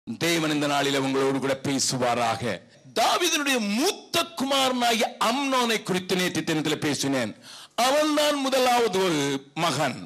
தேவன் இந்த நாளில உங்களோடு கூட பேசுவாராக தாவீதினுடைய மூத்த குமாரனாகிய அம்னோனை குறித்து நேற்று தினத்தில் பேசினேன் அவன்தான் முதலாவது ஒரு மகன்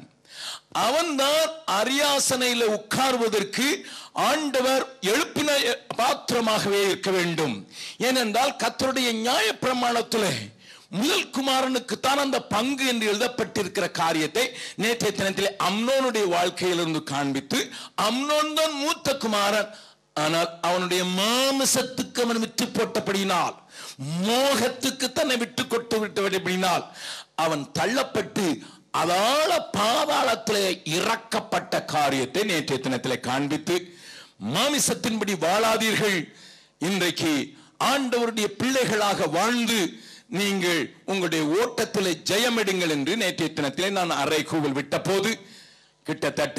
அவன்தான் அரியாசனையில உட்கார்வதற்கு ஆண்டவர் எழுப்பின பாத்திரமாகவே இருக்க வேண்டும் ஏனென்றால் கத்தருடைய நியாய பிரமாணத்திலே முதல் குமாரனுக்கு தான் அந்த பங்கு என்று எழுதப்பட்டிருக்கிற காரியத்தை நேற்றைய தினத்திலே அம்னோனுடைய வாழ்க்கையிலிருந்து காண்பித்து அம்னோன் தான் மூத்த குமாரன் ஆனால் அவனுடைய மாமிசத்துக்கு அவன் விட்டு போட்டபடியினால் மோகத்துக்கு தன்னை விட்டு கொட்டு விட்டபடியினால் அவன் தள்ளப்பட்டு அதாள பாதாளத்திலே இறக்கப்பட்ட காரியத்தை நேற்றைய தினத்திலே காண்பித்து மாமிசத்தின்படி வாழாதீர்கள் இன்றைக்கு ஆண்டவருடைய பிள்ளைகளாக வாழ்ந்து நீங்கள் உங்களுடைய ஓட்டத்திலே ஜெயமெடுங்கள் என்று நேற்றைய தினத்திலே நான் அறை கூவல் விட்ட போது கிட்டத்தட்ட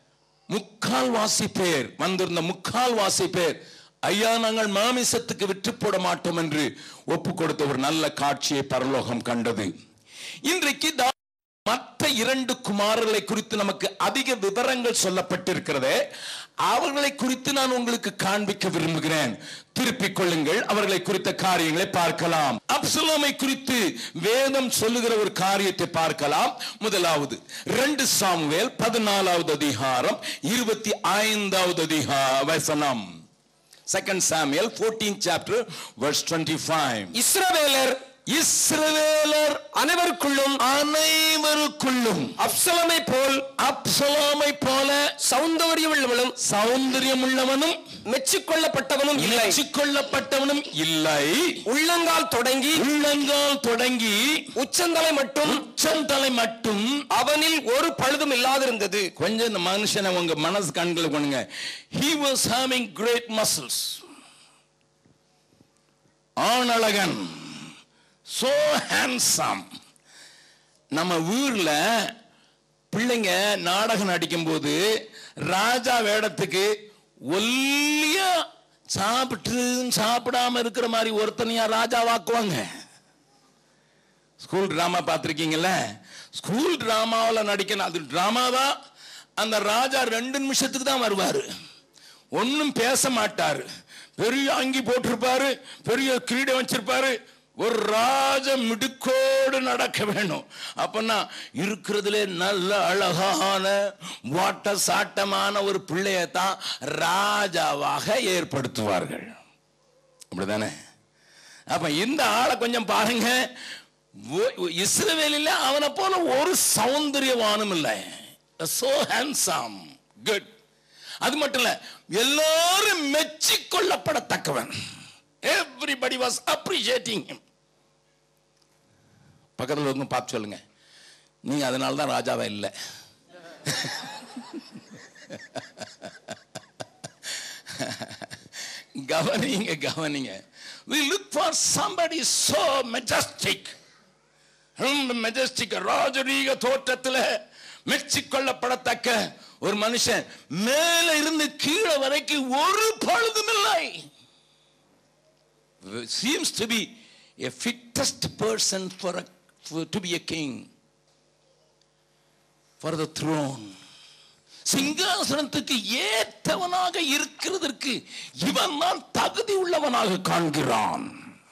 முக்கால் வாசி பேர் வந்திருந்த முக்கால் வாசி பேர் ஐயா நாங்கள் மாமிசத்துக்கு விற்று போட மாட்டோம் என்று ஒப்பு கொடுத்த ஒரு நல்ல காட்சியை பரலோகம் கண்டது இன்றைக்கு தா- மற்ற இரண்டு குமாரர்களை குறித்து நமக்கு அதிக விவரங்கள் சொல்லப்பட்டிருக்கிறதே அவர்களை குறித்து நான் உங்களுக்கு காண்பிக்க விரும்புகிறேன் திருப்பிக் கொள்ளுங்கள் அவர்களை குறித்த காரியங்களை பார்க்கலாம் அப்சலோமை குறித்து வேதம் சொல்லுகிற ஒரு காரியத்தை பார்க்கலாம் முதலாவது ரெண்டு சாமுவேல் பதினாலாவது அதிகாரம் இருபத்தி ஐந்தாவது அதிகா வசனம் second Samuel 14th chapter verse 25 இஸ்ரவேலர் இஸ்ரவேலர் அனைவருக்குள்ளும் அனைவருக்குள்ளும் அப்சலமை போல் அப்சலோமை போல சௌந்தரியம் உள்ளவனும் சௌந்தரியம் உள்ளவனும் மெச்சிக்கொள்ளப்பட்டவனும் இல்லை கொள்ளப்பட்டவனும் இல்லை உள்ளங்கால் தொடங்கி உள்ளங்கால் தொடங்கி உச்சந்தலை மட்டும் உச்சந்தலை மட்டும் அவனில் ஒரு பழுதும் இல்லாதிருந்தது கொஞ்சம் இந்த மனுஷனை உங்க மனசு கண்கள் பண்ணுங்க he was having great muscles ஆணழகன் so handsome நம்ம ஊர்ல பிள்ளைங்க நாடகம் நடிக்கும்போது ராஜா வேடத்துக்கு ஒல்லியா சாப்பிட்டு சாப்பிடாம இருக்கிற மாதிரி ஒருத்தனையா ராஜாவாக்குவாங்க ஸ்கூல் டிராமா பார்த்துருக்கீங்கல்ல ஸ்கூல் டிராமாவில் நடிக்கணும் அது டிராமா தான் அந்த ராஜா ரெண்டு நிமிஷத்துக்கு தான் வருவார் ஒன்றும் பேச மாட்டார் பெரிய அங்கி போட்டிருப்பாரு பெரிய கிரீடம் வச்சிருப்பாரு ஒரு ராஜ மிடுக்கோடு நடக்க வேணும் அப்பன்னா இருக்கிறதுலே நல்ல அழகான வாட்ட சாட்டமான ஒரு பிள்ளையத்தான் ராஜாவாக ஏற்படுத்துவார்கள் அப்படிதானே அப்ப இந்த ஆளை கொஞ்சம் பாருங்க ஒ- இஸ்ரவேலில் அவனை போல ஒரு சௌந்தரியவானும் இல்லை சோ ஹேண்ட்ஸம் குட் அது மட்டும் இல்ல எல்லாரும் மெச்சிக்கொள்ளப்படத்தக்கவன் எவ்ரிபடி வாஸ் அப்ரிஷியேட்டிங் him பக்கத்தில் வந்து பார்த்து சொல்லுங்க நீங்க அதனால தான் ராஜாவா இல்லை கவனிங்க கவனிங்க we look for somebody so majestic ரொம்ப மெஜஸ்டிக் ராஜரீக தோற்றத்துல மெச்சிக்கொள்ளப்படத்தக்க ஒரு மனுஷன் மேல இருந்து கீழே வரைக்கும் ஒரு பழுதும் இல்லை seems to be a fittest person for, a, for to be a king for the throne சிங்காசனத்துக்கு ஏற்றவனாக இருக்கிறதற்கு இவன் தான் தகுதி உள்ளவனாக காண்கிறான்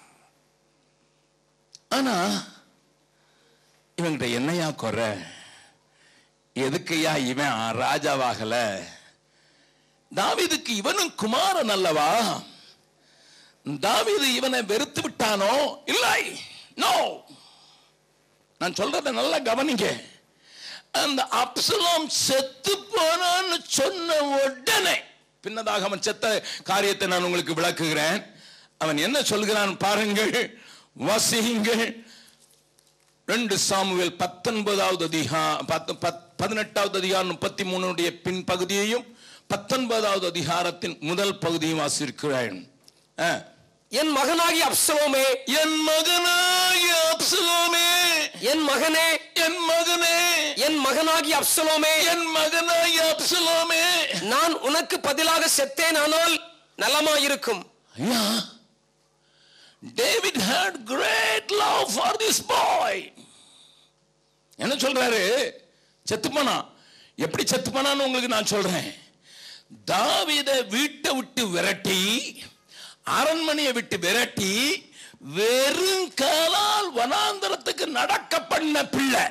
ஆனா இவங்கிட்ட என்னையா குறை எதுக்கையா இவன் ராஜாவாகல தாவீதுக்கு இவனும் குமாரன் அல்லவா தாவீது இவனை வெறுத்து விட்டானோ இல்லை நோ நான் சொல்றத நல்லா கவனிங்க அந்த அப்சலோம் செத்து போனான்னு சொன்ன உடனே பின்னதாக அவன் செத்த காரியத்தை நான் உங்களுக்கு விளக்குகிறேன் அவன் என்ன சொல்கிறான் பாருங்கள் வசியுங்கள் ரெண்டு சாமுவேல் பத்தொன்பதாவது அதிகா பத்து- பத்- பதினெட்டாவது அதிகாரம் முப்பத்தி மூணுடைய பின் பகுதியையும் பத்தொன்பதாவது அதிகாரத்தின் முதல் பகுதியும் வாசிருக்கிறேன் ஆ. என் மகனாகி அப்சலோமே என் மகனாகிய அப்சலோமே என் மகனே என் மகனே என் மகனாகி அப்சலோமே என் மகனாகிய அப்சலோமே நான் உனக்கு பதிலாக செத்தேன் ஆனால் நலமாயிருக்கும் ஐயா David had great love for this boy என்ன சொல்றாரு செத்து போனா எப்படி செத்து போனான்னு உங்களுக்கு நான் சொல்றேன் தாவீதை வீட்டை விட்டு விரட்டி அரண்மனையை விட்டு விரட்டி வெறும் காலால் வனாந்தரத்துக்கு நடக்க பண்ண பிள்ளை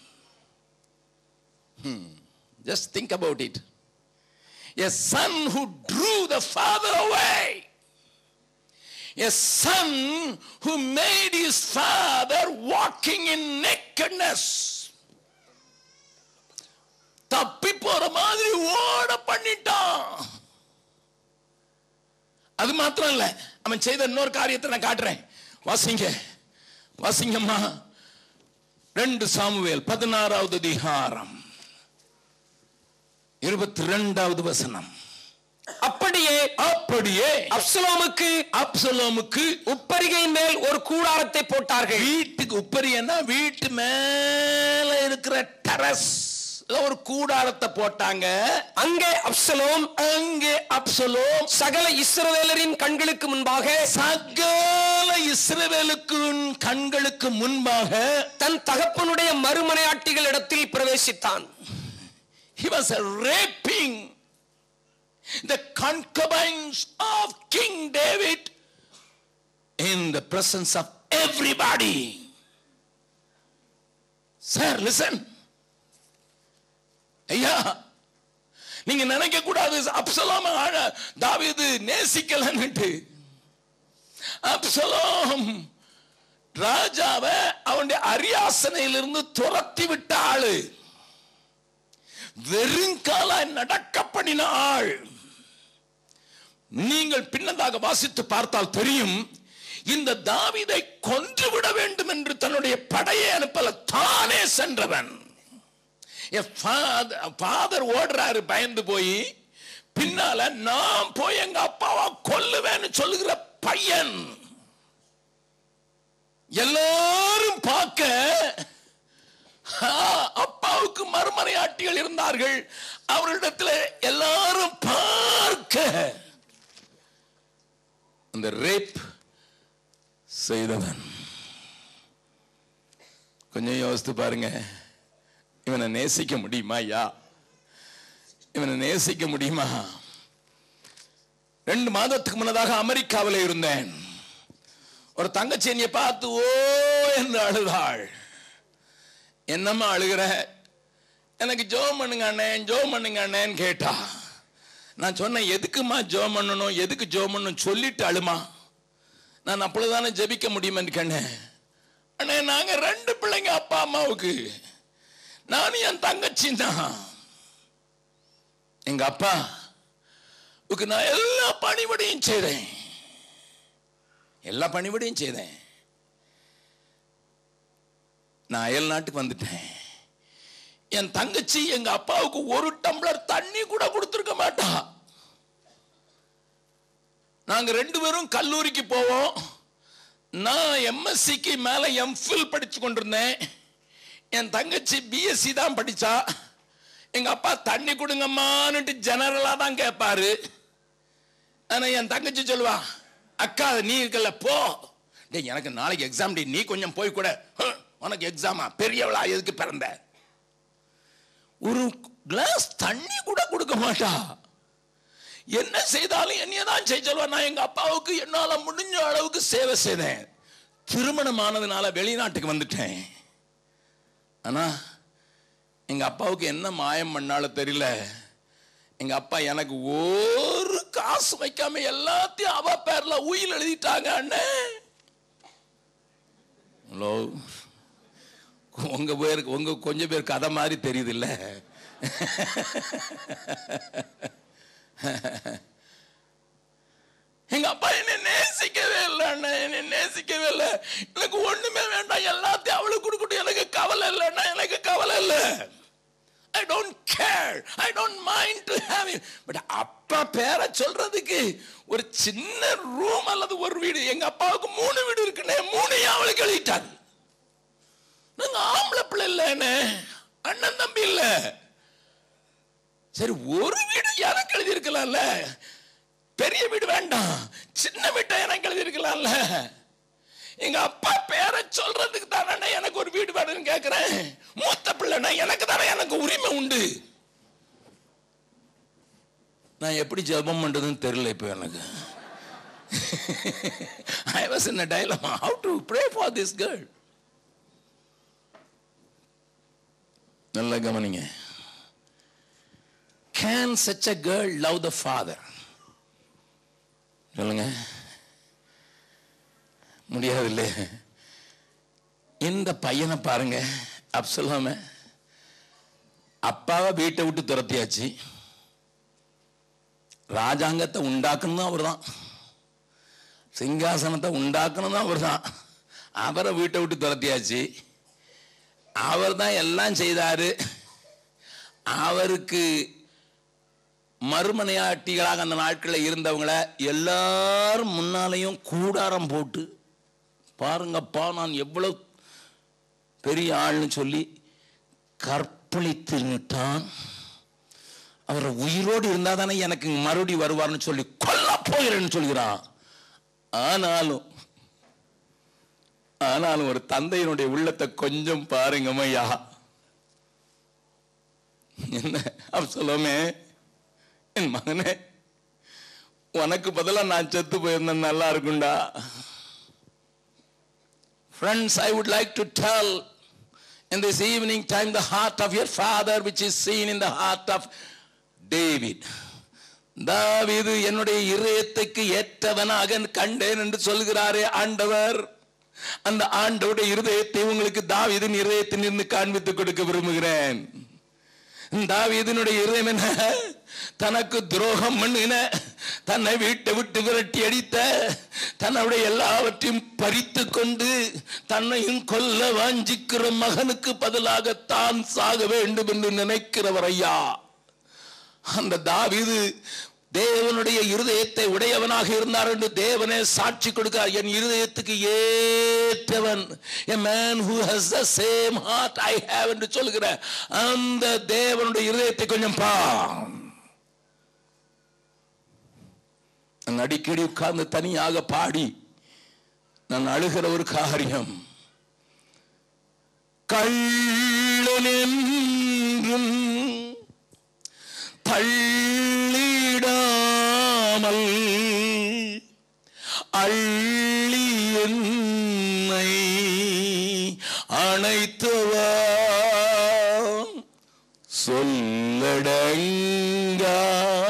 just think about it a son who drew the father away a son who made his father walking in nakedness தப்பி போற மாதிரி ஓட பண்ணிட்டான் அது மாத்திரம் இல்ல அவன் செய்த இன்னொரு காரியத்தை நான் காட்டுறேன் வாசிங்க வாசிங்கம்மா ரெண்டு சாமுவேல் பதினாறாவது அதிகாரம் இருபத்தி ரெண்டாவது வசனம் அப்படியே அப்படியே அப்சலோமுக்கு அப்சலோமுக்கு உப்பரிகையின் மேல் ஒரு கூடாரத்தை போட்டார்கள் வீட்டுக்கு உப்பரியன்னா வீட்டு மேல இருக்கிற டெரஸ் ஒரு கூடாரத்தை போட்டாங்க அங்கே அப்சலோம் அங்கே அப்சலோம் சகல இஸ்ரவேலரின் கண்களுக்கு முன்பாக சகல இஸ்ரவேலுக்கு கண்களுக்கு முன்பாக தன் தகப்பனுடைய மறுமனையாட்டிகள் இடத்தில் பிரவேசித்தான் he was raping the concubines of King David in the presence of everybody. Sir, listen. ஐயா நீங்க நினைக்க கூடாது அப்சலோம் ஆழ- தாவீது நேசிக்கலன்னுட்டு அப்சலோம் ராஜாவை அவனுடைய அரியாசனையிலிருந்து துரத்தி விட்ட ஆளு வெறுங்காலாய் நடக்க பண்ணின ஆள் நீங்கள் பின்னதாக வாசித்து பார்த்தால் தெரியும் இந்த தாவீதை கொன்றுவிட வேண்டும் என்று தன்னுடைய படையை அனுப்பல தானே சென்றவன் ஃபாதர் ஓடுறாரு பயந்து போய் பின்னால நான் போய் எங்க அப்பாவை கொல்லுவேன்னு சொல்லுகிற பையன் எல்லாரும் பார்க்க ஆ, அப்பாவுக்கு மறுமறையாட்டிகள் இருந்தார்கள் அவரிடத்தில் எல்லாரும் பார்க்க அந்த ரேப் செய்தவன் கொஞ்சம் யோசித்து பாருங்க இவனை நேசிக்க முடியுமா ஐயா இவனை நேசிக்க முடியுமா ரெண்டு மாதத்துக்கு முன்னதாக அமெரிக்காவில் இருந்தேன் ஒரு தங்கச்சி என்னைய பார்த்து ஓ என்று அழுதாள் என்னம்மா அழுகிற எனக்கு ஜோம் பண்ணுங்க அண்ணே ஜோம் பண்ணுங்க அண்ணேன்னு கேட்டா நான் சொன்னேன் எதுக்குமா ஜோம் பண்ணணும் எதுக்கு ஜோம் பண்ணணும் சொல்லிட்டு அழுமா நான் அப்பொழுதுதானே ஜெபிக்க முடியுமென்னு கண்ணேன் அண்ணே நாங்க ரெண்டு பிள்ளைங்க அப்பா அம்மாவுக்கு நானும் என் தங்கச்சி தான் எங்க அப்பா வுக்கு நான் எல்லா பணிபடியும் செய்தேன் எல்லா பணிபடியும் செய்தேன் நான் அயல் நாட்டுக்கு வந்துட்டேன் என் தங்கச்சி எங்க அப்பாவுக்கு ஒரு டம்ளர் தண்ணி கூட கொடுத்துருக்க மாட்டா நாங்க ரெண்டு பேரும் கல்லூரிக்கு போவோம் நான் எம்எஸ்சிக்கு மேல எம்ஃபில் படிச்சு கொண்டிருந்தேன் என் தங்கச்சி பிஎஸ்சி தான் படிச்சா எங்க அப்பா தண்ணி கொடுங்கம்மான்னுட்டு ஜெனரலா தான் கேட்பாரு ஆனா என் தங்கச்சி சொல்லுவா அக்கா நீ இருக்கல போ டேய் எனக்கு நாளைக்கு எக்ஸாம் டே நீ கொஞ்சம் போய் கூட "ஹ், உனக்கு எக்ஸாமா பெரியவளா எதுக்கு பிறந்த ஒரு கிளாஸ் தண்ணி கூட கொடுக்க மாட்டா என்ன செய்தாலும் என்னைய தான் செய்ய சொல்லுவா நான் எங்க அப்பாவுக்கு என்னால முடிஞ்ச அளவுக்கு சேவை செய்தேன் திருமணம் ஆனதுனால வெளிநாட்டுக்கு வந்துட்டேன் ஆனா எங்க அப்பாவுக்கு என்ன மாயம் பண்ணாலும் தெரியல எங்க அப்பா எனக்கு ஒரு காசு வைக்காம எல்லாத்தையும் அவ பேர்ல உயில் எழுதிட்டாங்க அண்ணே ஹலோ உங்க பேருக்கு உங்க கொஞ்சம் பேர் கதை மாதிரி தெரியுது இல்ல எங்க அப்பா என்ன நேசிக்கவே இல்லை அண்ணா என்ன நேசிக்கவே இல்லை எனக்கு ஒண்ணுமே வேண்டாம் எல்லாத்தையும் அவளுக்கு கொடுக்கட்டும் எனக்கு கவலை இல்லை அண்ணா எனக்கு கவலை இல்லை I don't care I don't mind to have but அப்பா பேரை சொல்றதுக்கு ஒரு சின்ன ரூம் அல்லது ஒரு வீடு எங்க அப்பாவுக்கு மூணு வீடு இருக்குன்னே மூணையும் அவளுக்கு எழுதிட்டாரு நாங்க ஆம்பளை பிள்ளை இல்லைன்னு அண்ணன் தம்பி இல்ல சரி ஒரு வீடு எனக்கு எழுதி இருக்கலாம்ல பெரிய வீடு வேண்டாம் சின்ன வீட்டை எனக்கு எழுதி இருக்கலாம்ல எங்க அப்பா பேரை சொல்றதுக்கு தானே எனக்கு ஒரு வீடு வேணும்னு கேட்கிறேன் மூத்த பிள்ளைனா எனக்கு தானே எனக்கு உரிமை உண்டு நான் எப்படி ஜெபம் பண்றதுன்னு தெரியல இப்போ எனக்கு I was in dilemma how to pray for this girl நல்லா கவனிங்க can such a girl love the father சொல்லுங்க முடியாது இந்த பையனை பாருங்க அப்சலாம அப்பாவை வீட்டை விட்டு துரத்தியாச்சு ராஜாங்கத்தை உண்டாக்கணும் அவர் தான் சிங்காசனத்தை உண்டாக்கணும் அவர் தான் அவரை வீட்டை விட்டு துரத்தியாச்சு அவர் தான் எல்லாம் செய்தாரு அவருக்கு மறுமனையாட்டிகளாக அந்த நாட்களில் இருந்தவங்கள எல்லாரும் முன்னாலையும் கூடாரம் போட்டு பாருங்கப்பா நான் எவ்வளவு பெரிய ஆள்னு சொல்லி கற்பழித்து விட்டான் அவர் உயிரோடு இருந்தா தானே எனக்கு மறுபடி வருவார்னு சொல்லி கொல்ல போகிறேன்னு சொல்கிறான் ஆனாலும் ஆனாலும் ஒரு தந்தையினுடைய உள்ளத்தை கொஞ்சம் பாருங்க ஐயா என்ன அப்சலோமே என் மகனே உனக்கு பதிலா நான் செத்து போயிருந்தேன் நல்லா இருக்கும்டா Friends, I would like to tell in this evening time the heart of your father which is seen in the heart of David. தாவீது என்னுடைய இருதயத்துக்கு ஏற்றவனாக கண்டேன் என்று சொல்கிறாரே ஆண்டவர் அந்த ஆண்டவருடைய இருதயத்தை உங்களுக்கு தாவீதின் இருதயத்தில் இருந்து காண்பித்துக் கொடுக்க விரும்புகிறேன் தாவீதினுடைய இருதயம் என்ன தனக்கு துரோகம் பண்ணின தன்னை வீட்டை விட்டு விரட்டி அடித்த தன்னுடைய எல்லாவற்றையும் பறித்து கொண்டு தன்னையும் கொல்ல வாஞ்சிக்கிற மகனுக்கு பதிலாக தான் சாக வேண்டும் என்று நினைக்கிறவர் ஐயா அந்த தாவீது தேவனுடைய இருதயத்தை உடையவனாக இருந்தார் என்று தேவனே சாட்சி கொடுக்கிறார் என் இருதயத்துக்கு ஏற்றவன் a man who has the same heart I have என்று சொல்கிற அந்த தேவனுடைய இருதயத்தை கொஞ்சம் பா நான் அடிக்கடி உட்கார்ந்து தனியாக பாடி நான் அழுகிற ஒரு காரியம் கள்ளன் என்றும் தள்ளிடாமல் அள்ளி என்னை அணைத்தவா சொல்லடங்கா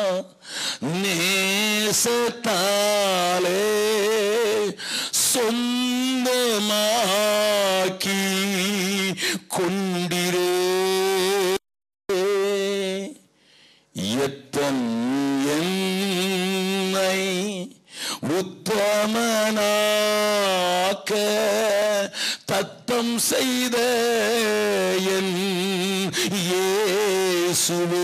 நேசத்தாலே சொந்தமாக்கி கொண்டிரே எத்தன் என்னை உத்தமனாக்க தத்தம் செய்த என் இயேசுவே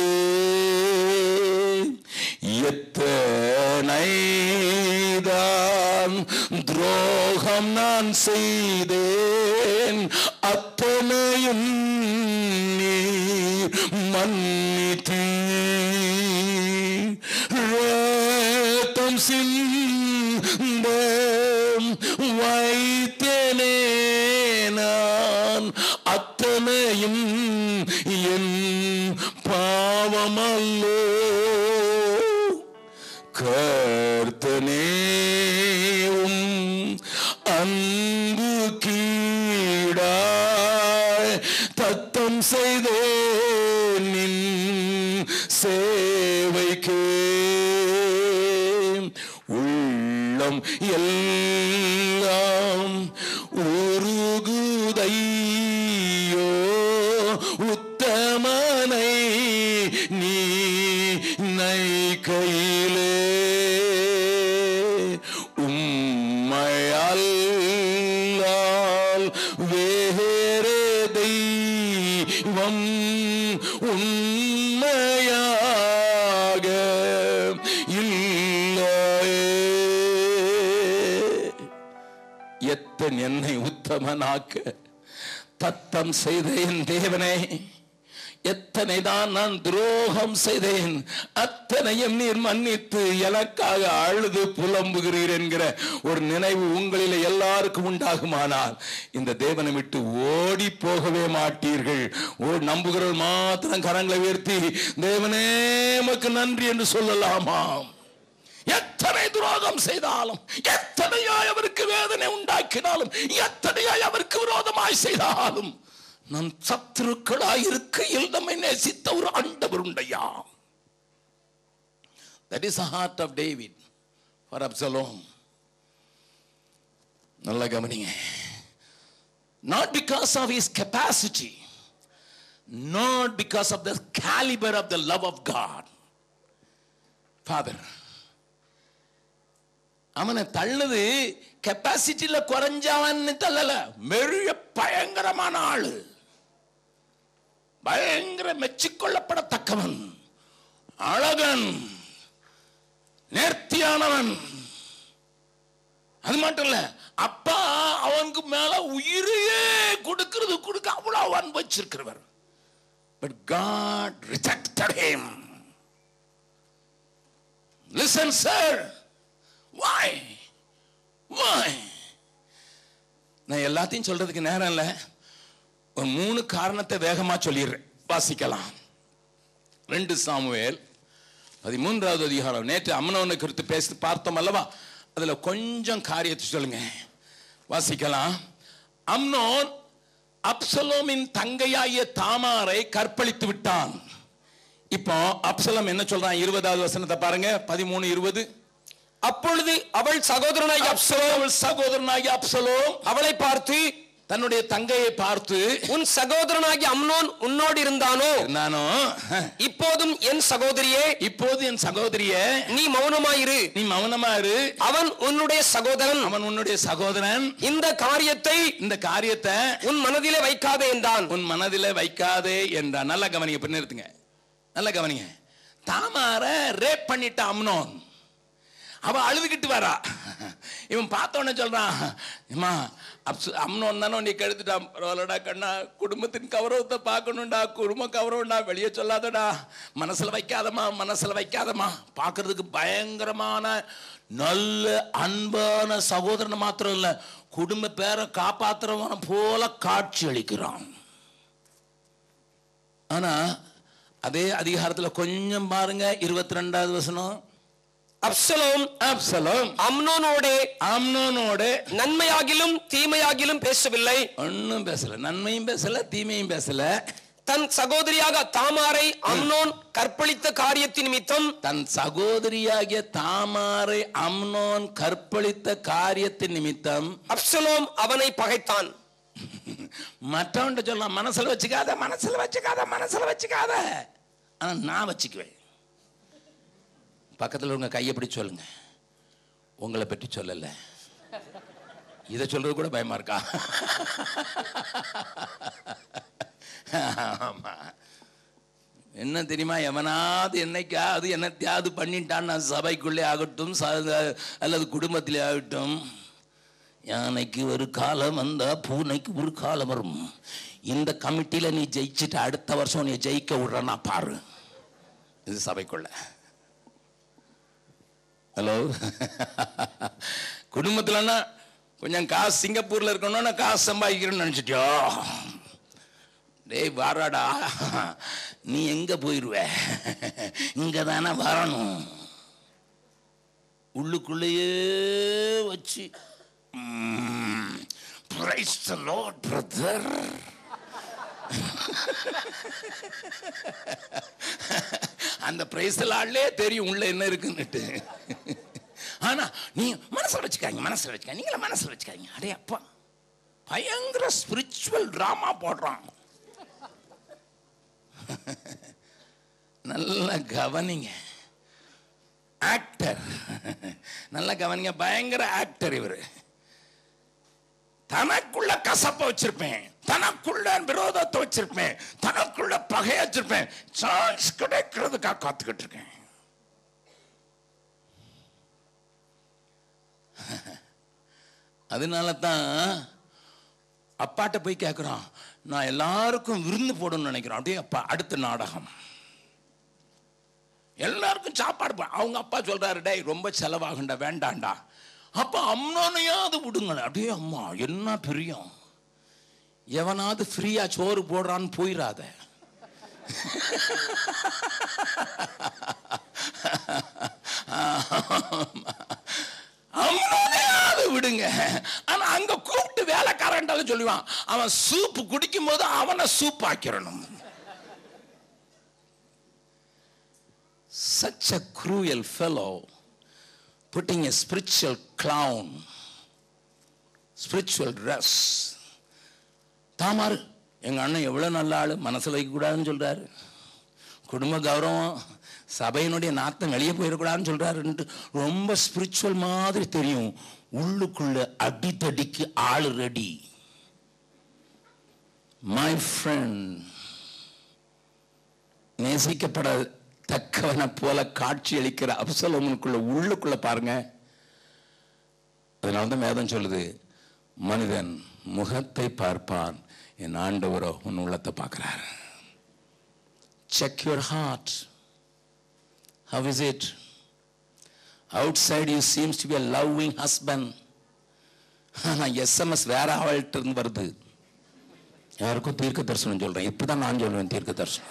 எத்தனைதான் துரோகம் நான் செய்தேன் அத்தனையும் நீர் மன்னித்தீர் ரத்தம் சிந்த வைத்தனே நான் அத்தனையும் என் பாவமல்லோ கர்த்தனேவும் அன்பு கீடாய் தத்தம் செய்தே நின் சேவைக்கு உள்ளம் எல்லாம் உருகுதையோ உத்தமனை நீ நை கையிலே உம்மையல்லால் வேறு தெய்வம் உண்மையாக இல்லையே எத்தன் என்னை உத்தமனாக்க தத்தம் செய்த என் தேவனே எத்தனை தான் நான் துரோகம் செய்தேன் அத்தனையும் நீர் மன்னித்து எனக்காக அழுது புலம்புகிறீர் என்கிற ஒரு நினைவு உங்களில் எல்லாருக்கும் உண்டாகுமானால் இந்த தேவனை விட்டு ஓடி போகவே மாட்டீர்கள் ஓ நம்புகிறவர்கள் மாத்திரம் கரங்களை உயர்த்தி தேவனே உமக்கு நன்றி என்று சொல்லலாமாம் எத்தனை துரோகம் செய்தாலும் எத்தனையாய் அவருக்கு வேதனை உண்டாக்கினாலும் எத்தனையாய் அவருக்கு விரோதமாய் செய்தாலும் நம் சத்துருக்களாய் இருக்கையில் நம்மை நேசித்த ஒரு ஆண்டவர் உண்டையா that is heart of David for Absalom நல்ல கவனிங்க not because of his capacity not because of the calibre of the love of God father அவனை தள்ளுது கெப்பாசிட்டியில குறைஞ்சவன் தள்ளல மெரிய பயங்கரமான ஆளு பயங்கர மெச்சிக்கொள்ளப்படத்தக்கவன் அழகன் நேர்த்தியானவன் அது மட்டும் இல்ல அப்பா அவனுக்கு மேல உயிரையே கொடுக்கிறது கொடுக்க அவ்வளவு அன்பு வச்சிருக்கிறவர் but God rejected him listen sir Why? Why? நான் எல்லாத்தையும் சொல்றதுக்கு நேரம் இல்லை ஒரு மூணு காரணத்தை வேகமா சொல்லிடுறேன் வாசிக்கலாம் ரெண்டு சாமுவேல் பதிமூன்றாவது அதிகாரம் நேற்று அம்மனவனை குறித்து பேசி பார்த்தோம் அல்லவா அதுல கொஞ்சம் காரியத்தை சொல்லுங்க வாசிக்கலாம் அம்னோன் அப்சலோமின் தங்கையாகிய தாமாரை கற்பழித்து விட்டான் இப்போ அப்சலம் என்ன சொல்றான் இருபதாவது வசனத்தை பாருங்க பதிமூணு இருபது அப்பொழுது அவள் சகோதரனாகிய அப்சலோம் அவள் சகோதரனாகிய அப்சலோம் அவளை பார்த்து தன்னுடைய தங்கையை பார்த்து உன் சகோதரனாகிய அம்னோன் உன்னோடு இருந்தானோ நானோ இப்போதும் என் சகோதரியே இப்போது என் சகோதரிய நீ மௌனமாயிரு நீ மௌனமா இரு அவன் உன்னுடைய சகோதரன் அவன் உன்னுடைய சகோதரன் இந்த காரியத்தை இந்த காரியத்தை உன் மனதிலே வைக்காதே என்றான் உன் மனதிலே வைக்காதே என்றான் நல்லா கவனிங்க இப்ப நிறுத்துங்க நல்லா கவனிங்க தாமார ரேப் பண்ணிட்ட அம்னோன் அவ அழுதுகிட்டு வரா இவன் பார்த்தோன்னே சொல்றான் ஏமா அப்சு அம்னோன் தானே நீ கெடுத்துட்டான் பரவாயில்லடா கண்ணா குடும்பத்தின் கௌரவத்தை பார்க்கணும்டா குடும்ப கௌரவம்டா வெளியே சொல்லாதடா மனசுல வைக்காதம்மா மனசுல வைக்காதம்மா பார்க்கிறதுக்கு பயங்கரமான நல்ல அன்பான சகோதரன் மாத்திரம் இல்ல குடும்ப பேரை காப்பாத்துறவன போல காட்சி அளிக்கிறான் ஆனா அதே அதிகாரத்துல கொஞ்சம் பாருங்க இருபத்தி ரெண்டாவது வசனம் அப்சலோம் அப்சலோம் அம்னோனோடே அம்னோனோட நன்மையாகிலும் தீமையாகிலும் பேசவில்லை ஒன்றும் பேசல நன்மையும் பேசல தீமையும் பேசல தன் சகோதரியாக தாமாரை அம்னோன் கற்பழித்த காரியத்தின் நிமித்தம் தன் சகோதரியாகிய தாமாரை அம்னோன் கற்பழித்த காரியத்தின் நிமித்தம் அப்சலோம் அவனை பகைத்தான் மற்றவன்ட்ட சொல்லலாம் மனசுல வச்சுக்காத மனசுல வச்சுக்காத மனசுல வச்சுக்காத ஆனா நான் வச்சுக்குவேன் பக்கத்துல உங்க கையை பிடிச்சு சொல்லுங்க உங்களை பற்றி சொல்லல இதை சொல்றது கூட பயமா இருக்கா ஆமா என்ன தெரியுமா எவனாவது என்னைக்காவது என்னத்தையாவது பண்ணிட்டான் நான் சபைக்குள்ளே ஆகட்டும் ச- அல்லது குடும்பத்திலே ஆகட்டும் யானைக்கு ஒரு காலம் வந்தா பூனைக்கு ஒரு காலம் வரும் இந்த கமிட்டியில நீ ஜெயிச்சுட்டு அடுத்த வருஷம் நீ ஜெயிக்க விடுறனா பாரு இது சபைக்குள்ள ஹலோ குடும்பத்துலன்னா கொஞ்சம் காசு சிங்கப்பூர்ல இருக்கணும்னா காசு சம்பாதிக்கிறேன்னு நினைச்சிட்டியோ டேய் வாராடா நீ எங்க போயிருவ இங்க தானே வரணும் உள்ளுக்குள்ளேயே வச்சு பிரைஸ் லார்ட் பிரதர் அந்த பிரைஸ் லாட்லே தெரியும் உள்ள என்ன இருக்குன்னுட்டு ஆனா நீ மனசுல வச்சுக்காங்க மனசுல வச்சுக்காங்க நீங்கள மனசுல வச்சுக்காங்க அடே அப்பா பயங்கர ஸ்பிரிச்சுவல் டிராமா போடுறான் நல்லா கவனிங்க ஆக்டர் நல்லா கவனிங்க பயங்கர ஆக்டர் இவர் தனக்குள்ள கசப்ப வச்சிருப்பேன் தனக்குள்ள விரோதத்தை வச்சிருப்பேன் தனக்குள்ள பகைய வச்சிருப்பேன் சான்ஸ் கிடைக்கிறதுக்காக காத்துக்கிட்டு இருக்கேன் அதனால தான் அப்பாட்ட போய் கேட்குறான் நான் எல்லாருக்கும் விருந்து போடணும்னு நினைக்கிறேன் அப்படியே அப்பா அடுத்த நாடகம் எல்லாருக்கும் சாப்பாடு போ- அவங்க அப்பா சொல்றாரு டேய் ரொம்ப செலவாகுண்டா வேண்டாண்டா அப்ப அம்னானையாவது விடுங்க அப்படியே அம்மா என்ன பிரியம் எவனாவது ஃப்ரீயா சோறு போடுறான்னு போயிடாத அம்னானையாவது விடுங்க ஆனா அங்க கூப்பிட்டு வேலைக்காரன்ட்டால சொல்லுவான் அவன் சூப் குடிக்கும் போது அவனை சூப் ஆக்கிரணும் such a cruel fellow putting a spiritual clown spiritual dress தாமாரு எங்க அண்ணன் எவ்வளவு நல்ல ஆளு மனசுல வைக்க கூடாதுன்னு சொல்றாரு குடும்ப கௌரவம் சபையினுடைய நாத்தம் வெளியே போயிடக்கூடாதுன்னு சொல்றாருன்ட்டு ரொம்ப ஸ்பிரிச்சுவல் மாதிரி தெரியும் உள்ளுக்குள்ள அடித்தடிக்கு ஆள் ரெடி மை ஃப்ரெண்ட் நேசிக்கப்பட தக்கவனை போல காட்சி அளிக்கிற அப்சலோமனுக்குள்ள உள்ளுக்குள்ள பாருங்க அதனால தான் வேதம் சொல்லுது மனிதன் முகத்தை பார்ப்பான் என் ஆண்டவரோ உன் உள்ளத்தை பார்க்கிறார் check your heart how is it outside you seems to be a loving husband ஆனால் எஸ்எம்எஸ் வேற அவள்கிட்ட இருந்து வருது யாருக்கும் தீர்க்க தரிசனம் சொல்றேன் இப்பதான் நான் சொல்லுவேன் தீர்க்க தரிசனம்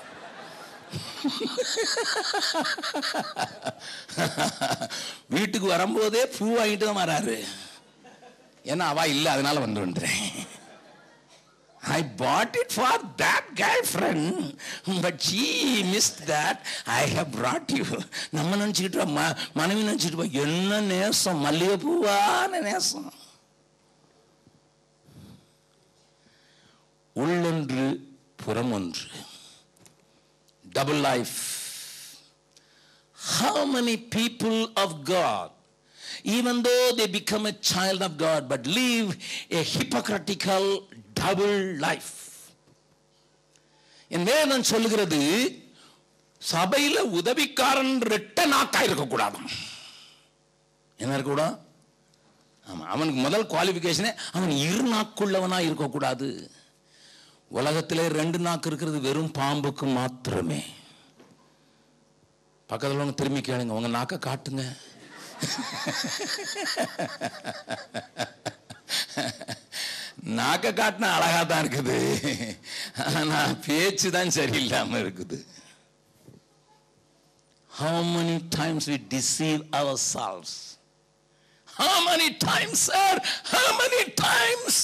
வீட்டுக்கு வரும்போதே பூ வாங்கிட்டு தான் வராரு ஏன்னா அவ இல்லை அதனால வந்து வந்துறேன் I put it for that girlfriend but she miss that I have brought you நம்ம நினச்சிக்கிட்டு ம மனைவி நினச்சிட்டு என்ன நேசம் மல்லிகை பூவான நேசம் உள்ளொன்று புறமொன்று double life. How many people of God, even though they become a child of God, but live a hypocritical double life? என் வேதம் சொல்லுகிறது சபையில உதவிக்காரன் ரெட்ட நாக்கா இருக்கக்கூடாதாம் என்ன இருக்கக்கூடாது ஆமா அவனுக்கு முதல் குவாலிஃபிகேஷனே அவன் இரு நாக்குள்ளவனா இருக்கக்கூடாது உலகத்திலே ரெண்டு நாக்கு இருக்கிறது வெறும் பாம்புக்கு மாத்திரமே பக்கத்தில் உள்ளவங்க திரும்பி கேளுங்க உங்க நாக்க காட்டுங்க நாக்க காட்டினா அழகா தான் இருக்குது ஆனா பேச்சு தான் சரியில்லாம இருக்குது How many times we deceive ourselves? How many times, sir? How many times?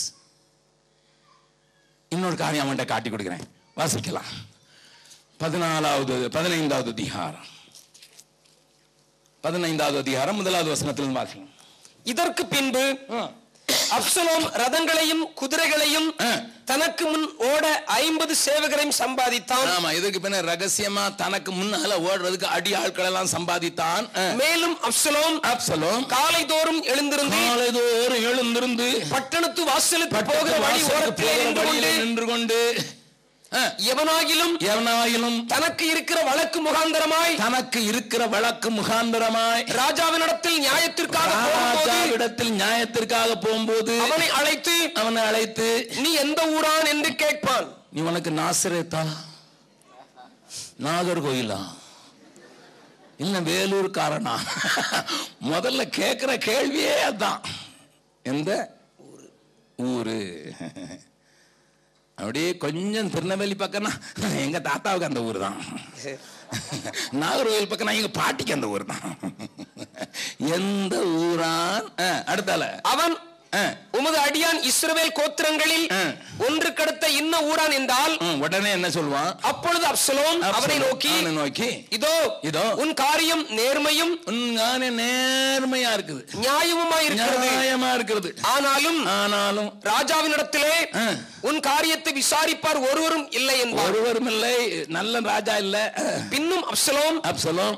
இன்னொரு காரியம் அவன்கிட்ட காட்டி கொடுக்கிறேன் வாசிக்கலாம் பதினாலாவது பதினைந்தாவது அதிகாரம் பதினைந்தாவது அதிகாரம் முதலாவது வசனத்திலிருந்து வாசிங்க இதற்கு பின்பு அப்சலோம் ரதங்களையும் குதிரைகளையும் ஆ. தனக்கு முன் ஓட ஐம்பது சேவகரையும் சம்பாதித்தான் ஆமா இதுக்கு பின்ன ரகசியமா தனக்கு முன்னால ஓடுறதுக்கு அடி ஆட்கள் எல்லாம் சம்பாதித்தான் மேலும் அப்சலோம் அப்சலோம் காலைதோறும் எழுந்திருந்து காலைதோறும் எழுந்திருந்து பட்டணத்து வாசலுக்கு போகிற பட்டத்து வழி வாசலுக்கு ஓரத்திலே போகிற நின்று வழியிலே கொண்டு நின்று கொண்டு ஆ, எவனாகிலும் எவனாயிலும் தனக்கு இருக்கிற வழக்கு முகாந்தரமாய் தனக்கு இருக்கிற வழக்கு முகாந்தரமாய் ராஜாவினிடத்தில் நியாயத்திற்காக போகும்போது ராஜாவிடத்தில் நியாயத்திற்காக போகும்போது அவனை அழைத்து அவனை அழைத்து நீ எந்த ஊரான் என்று கேட்பான் நீ உனக்கு நாசரேத்தா நாகர்கோயிலா இல்ல வேலூர்காரனா முதல்ல கேட்கிற கேள்வியே அதான் எந்த ஊரு அப்படியே கொஞ்சம் திருநெல்வேலி பக்கம்னா எங்க தாத்தாவுக்கு அந்த ஊர் தான் நாகர்கோயில் பக்கம்னா எங்க பாட்டிக்கு அந்த ஊர் தான் எந்த ஊரான் ஆ, அடுத்தால அவன் ஆ, உமது அடியான் இஸ்ரவேல் கோத்திரங்களில் ஆ. ஒன்று கடத்த இன்ன ஊரான் என்றால் ம், உடனே என்ன சொல்லுவான் அப்பொழுது அப்சலோம் அவனை நோக்கி அவனை நோக்கி இதோ இதோ. உன் காரியம் நேர்மையும் உண்மையான நேர்மையா இருக்குது நியாயமுமாய் இருக்கிறது நியாயமா இருக்கிறது ஆனாலும் ஆனாலும் ராஜாவினிடத்திலே ஆ. உன் காரியத்தை விசாரிப்பார் ஒருவரும் இல்லை என்பார் ஒருவரும் இல்லை நல்ல ராஜா இல்ல பின்னும் அப்சலோம் அப்சலோம்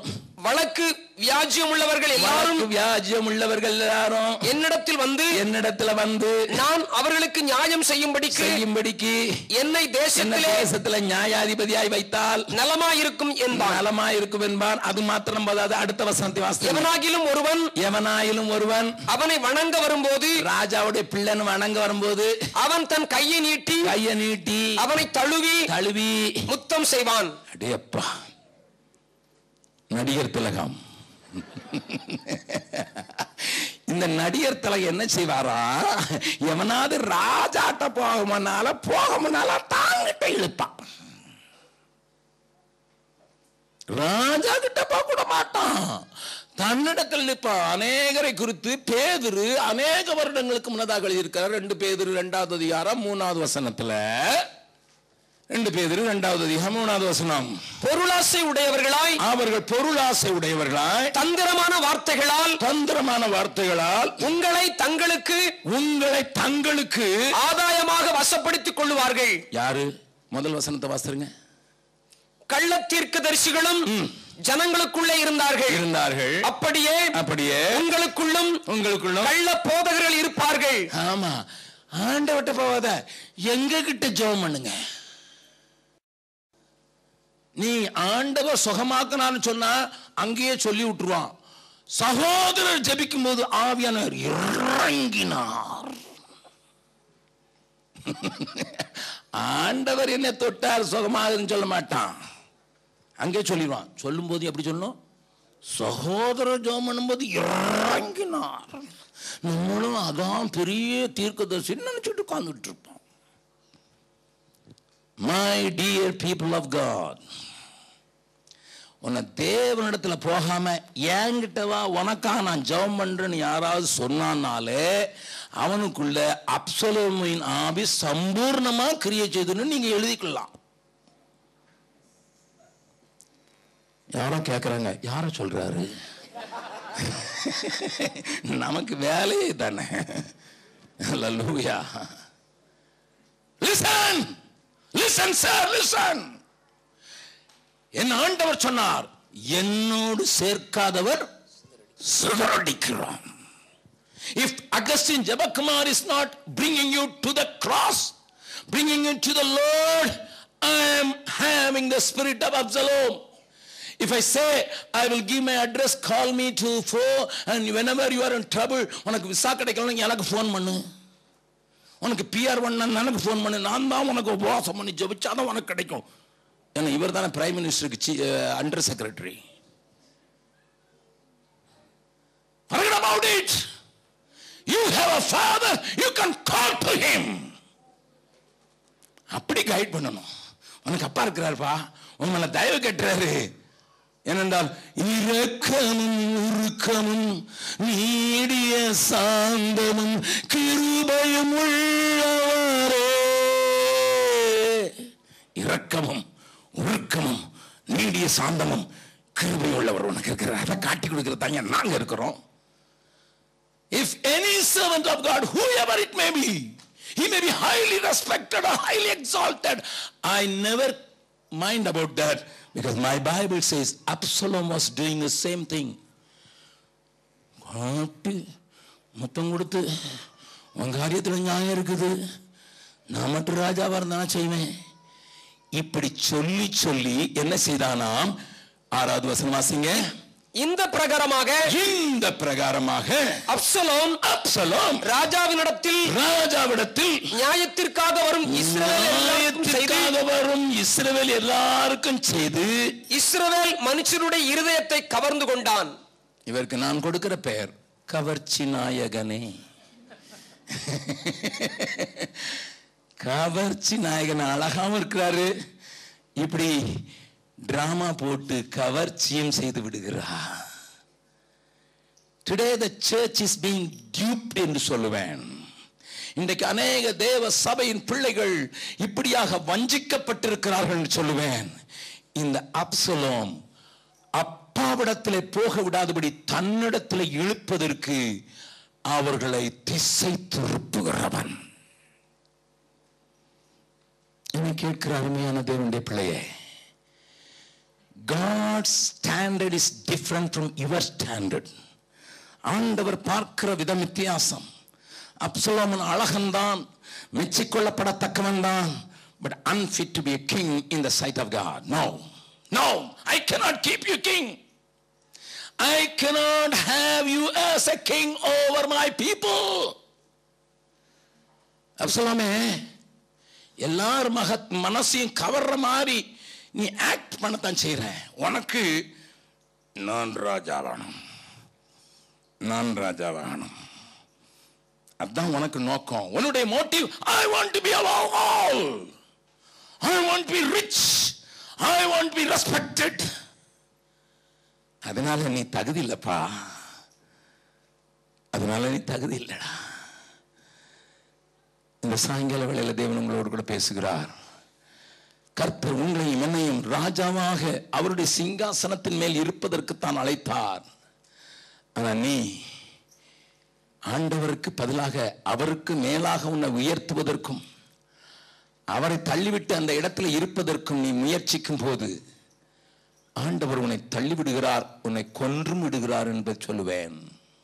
வழக்கு வியாஜ்யம் உள்ளவர்கள் எல்லாரும் வழக்கு வியாஜ்யம் உள்ளவர்கள் எல்லாரும் என்னிடத்தில் வந்து என்னிடத்துல வந்து நான் அவர்களுக்கு நியாயம் செய்யும்படிக்கு செய்யும்படிக்கு என்னை என்ன தேசத்திலே தேசத்துல நியாயாதிபதியாய் வைத்தால் நலமாயிருக்கும் என்பான் நலமாயிருக்கும் என்பான் அது மாத்திரம் போதாது அடுத்த வசனத்தை வாசித்து எவனாகிலும் ஒருவன் எவனாயிலும் ஒருவன் அவனை வணங்க வரும்போது ராஜாவுடைய பிள்ளைன்னு வணங்க வரும்போது அவன் தன் கையை நீட்டி கைய நீட்டி அவனை தழுவி தழுவி முத்தம் செய்வான் அடேப்பா நடிகர் திலகம் இந்த நடிகர் திலகம் என்ன செய்வாரா எவனாவது ராஜாட்ட போக முன்னால போக முன்னால தாங்கிட்ட இழுப்பான் ராஜா கிட்ட போக கூட மாட்டான் தன்னிடத்தில் நிற்பான் அநேகரை குறித்து பேதுரு அநேக வருடங்களுக்கு முன்னதாக எழுதியிருக்கிறார் ரெண்டு பேதுரு ரெண்டாவது அதிகாரம் மூணாவது வசனத்துல ரெண்டு பேதுரு ரெண்டாவது அதிகாரம் மூணாவது வசனம் பொருளாசை உடையவர்களாய் அவர்கள் பொருளாசை உடையவர்களாய் தந்திரமான வார்த்தைகளால் தந்திரமான வார்த்தைகளால் உங்களை தங்களுக்கு உங்களை தங்களுக்கு ஆதாயமாக வசப்படுத்திக் கொள்ளுவார்கள் யாரு முதல் வசனத்தை வாசிருங்க கள்ள தீர்க்கதரிசிகளும் ஜனங்களுக்குள்ளே இருந்தார்கள் இருந்தார்கள் அப்படியே அப்படியே உங்களுக்குள்ளும் உங்களுக்குள்ள கள்ள போதகர்கள் இருப்பார்கள் ஆமா ஆண்டவட்ட போவாத எங்க கிட்ட ஜெபம் பண்ணுங்க நீ ஆண்டவர் சுகமாக்கினான்னு சொன்னா அங்கேயே சொல்லி விட்டுருவான் சகோதரர் ஜெபிக்கும் போது ஆவியானவர் இறங்கினார் ஆண்டவர் என்ன தொட்டார் சுகமாகுதுன்னு சொல்ல மாட்டான் அங்கே சொல்லிடுவான் சொல்லும்போது எப்படி சொல்லணும் சகோதரர் ஜெபம் பண்ணும்போது இறங்கினார் நம்மளும் அதான் பெரிய தீர்க்கதரிசின்னு நினைச்சிட்டு உட்கார்ந்துட்டு இருப்போம் my dear people of God உன்னை தேவனிடத்துல போகாம என்கிட்ட வா உனக்காக நான் ஜெபம் பண்றேன்னு யாராவது சொன்னானாலே அவனுக்குள்ள அப்சலோமின் ஆவி சம்பூர்ணமா கிரியை செய்துன்னு நீங்க எழுதிக்கலாம் யாரோ கேக்குறாங்க யார சொல்றாரு நமக்கு வேலையே தானே லூயா லிசன் லிசன் சார் லிசன் என் ஆண்டவர் சொன்னார் என்னோடு சேர்க்காதவர் சிதறடிக்கிறான் if Augustine Jebakumar is not bringing you to the cross bringing you to the lord I am having the spirit of Absalom If I say, I will give my address, call me to four, and whenever you are in trouble, உனக்கு visa கிடைக்கணும் எனக்கு phone பண்ணு உனக்கு PR பண்ண எனக்கு phone பண்ணு நான் தான் உனக்கு உபவாசம் பண்ணி ஜெபிச்சாதான் உனக்கு கிடைக்கும் ஏன்னா இவர் தானே பிரைம் மினிஸ்டருக்கு under secretary Forget about it. You have a father, you can call to him. அப்படி கைட் பண்ணணும் உனக்கு அப்பா இருக்கிறாருப்பா உன் மேல தயவு கட்டுறாரு ஏனென்றால் இரக்கமும் உருக்கமும் நீடிய சாந்தமும் கிருபையும் உள்ளவரே இரக்கமும் உருக்கமும் நீடிய சாந்தமும் கிருபை உள்ளவர் உனக்கு இருக்கிறார் அதை காட்டி கொடுக்கிறதாங்க நாங்க இருக்கிறோம் If any servant of God, whoever it may be, he may be highly respected or highly exalted. I never mind about that because my Bible says Absalom was doing the same thing. காட்டி முத்தம் கொடுத்து உன் காரியத்தில் நியாயம் இருக்குது நான் மட்டும் ராஜாவா இருந்தா செய்வேன் இப்படி சொல்லி சொல்லி என்ன செய்தானாம் ஆறாவது வசனம் வாசிங்க இந்த பிரகாரமாக இந்த பிரகாரமாக அப்சலோம் அப்சலோம் ராஜாவினிடத்தில் ராஜாவிடத்தில் நியாயத்திற்காக வரும் இஸ்ரவேல் எல்லாருக்கும் செய்து நியாயத்திற்காக வரும் இஸ்ரவேல் எல்லாருக்கும் செய்து இஸ்ரவேல் மனுஷருடைய இருதயத்தை கவர்ந்து கொண்டான் இவருக்கு நான் கொடுக்கிற பெயர் கவர்ச்சி நாயகனே கவர்ச்சி நாயகன் அழகாவும் இருக்கிறாரு இப்படி டிராமா போட்டு கவர்ச்சியும் செய்து விடுகிறார் today the church is being duped என்று சொல்லுவேன் இன்றைக்கு அநேக தேவ சபையின் பிள்ளைகள் இப்படியாக வஞ்சிக்கப்பட்டிருக்கிறார்கள் என்று சொல்லுவேன் இந்த அப்சலோம் அப்பாவிடத்திலே போக விடாதபடி தன்னிடத்தில் இழுப்பதற்கு அவர்களை திசை திருப்புகிறவன் என்னை கேட்கிற அருமையான தேவனுடைய பிள்ளையே God's standard is different from your standard. ஆண்டவர் பார்க்கிற விதம் வித்தியாசம் அப்சலோமன் அழகன்தான் மெச்சிக்கொள்ளப்படத்தக்கவன் தான் but unfit to be king in the sight of God no no I cannot keep you king I cannot have you as a king over my people அப்சலோமே எல்லார் மகத் மனசையும் கவர்ற மாதிரி நீ ஆக்ட் பண்ணத்தான் செய்யற உனக்கு நான் ராஜா வேணும் நான் ராஜா வேணும் அதான் உனக்கு நோக்கம் உன்னுடைய motive I want to be allow all I want be rich I want be respected அதனால நீ தகுதி இல்லப்பா அதனால நீ தகுதி இல்லடா இந்த சாயங்கால வேளையில தேவன் உங்களோடு கூட பேசுகிறார் கர்த்தர் உங்களையும் என்னையும் ராஜாவாக அவருடைய சிங்காசனத்தின் மேல் இருப்பதற்கு தான் அழைத்தார் ஆனா நீ ஆண்டவருக்கு பதிலாக அவருக்கு மேலாக உன்னை உயர்த்துவதற்கும் அவரை தள்ளிவிட்டு அந்த இடத்துல இருப்பதற்கும் நீ முயற்சிக்கும் போது ஆண்டவர் உன்னை தள்ளிவிடுகிறார் உன்னை கொன்றும் விடுகிறார் என்று சொல்லுவேன்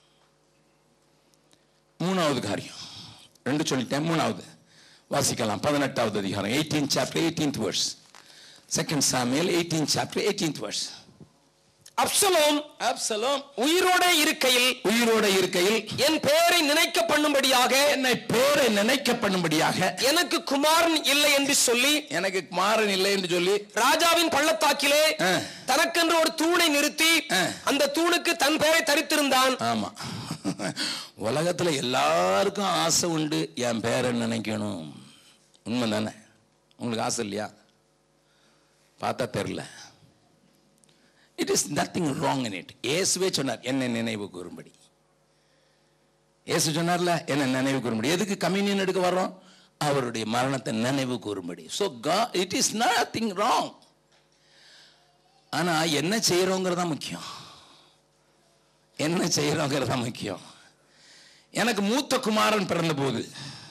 மூணாவது காரியம் ரெண்டு சொல்லிட்டேன் மூணாவது வாசிக்கலாம் பதினெட்டாவது அதிகாரம் eighteen chapter eighteenth verse second Samuel eighteen chapter eighteenth verse Absalom Absalom உயிரோட இருக்கையில் உயிரோட இருக்கையில் என் பெயரை நினைக்க பண்ணும்படியாக என்னை பேரை நினைக்க பண்ணும்படியாக எனக்கு குமாரன் இல்லை என்று சொல்லி எனக்கு குமாரன் இல்லை என்று சொல்லி ராஜாவின் பள்ளத்தாக்கிலே ஆ. தனக்கென்று ஒரு தூணை நிறுத்தி ஆ. அந்த தூணுக்கு தன் பெயரை தரித்திருந்தான் ஆமா உலகத்துல எல்லாருக்கும் ஆசை உண்டு என் பேரை நினைக்கணும் உண்மை தானே உங்களுக்கு ஆசை இல்லையா பார்த்தா தெரியல it is nothing wrong in it இயேசுவே சொன்னார் என்னை நினைவு கூறும்படி இயேசு சொன்னார்ல என்ன நினைவு கூறும்படி எதுக்கு கம்யூனியன் எடுக்க வர்றோம் அவருடைய மரணத்தை நினைவு கூறும்படி so it is nothing wrong ஆனா என்ன செய்யறோங்கிறது தான் முக்கியம் என்ன செய்யறோங்கிறது தான் முக்கியம் எனக்கு மூத்த குமாரன் பிறந்த போது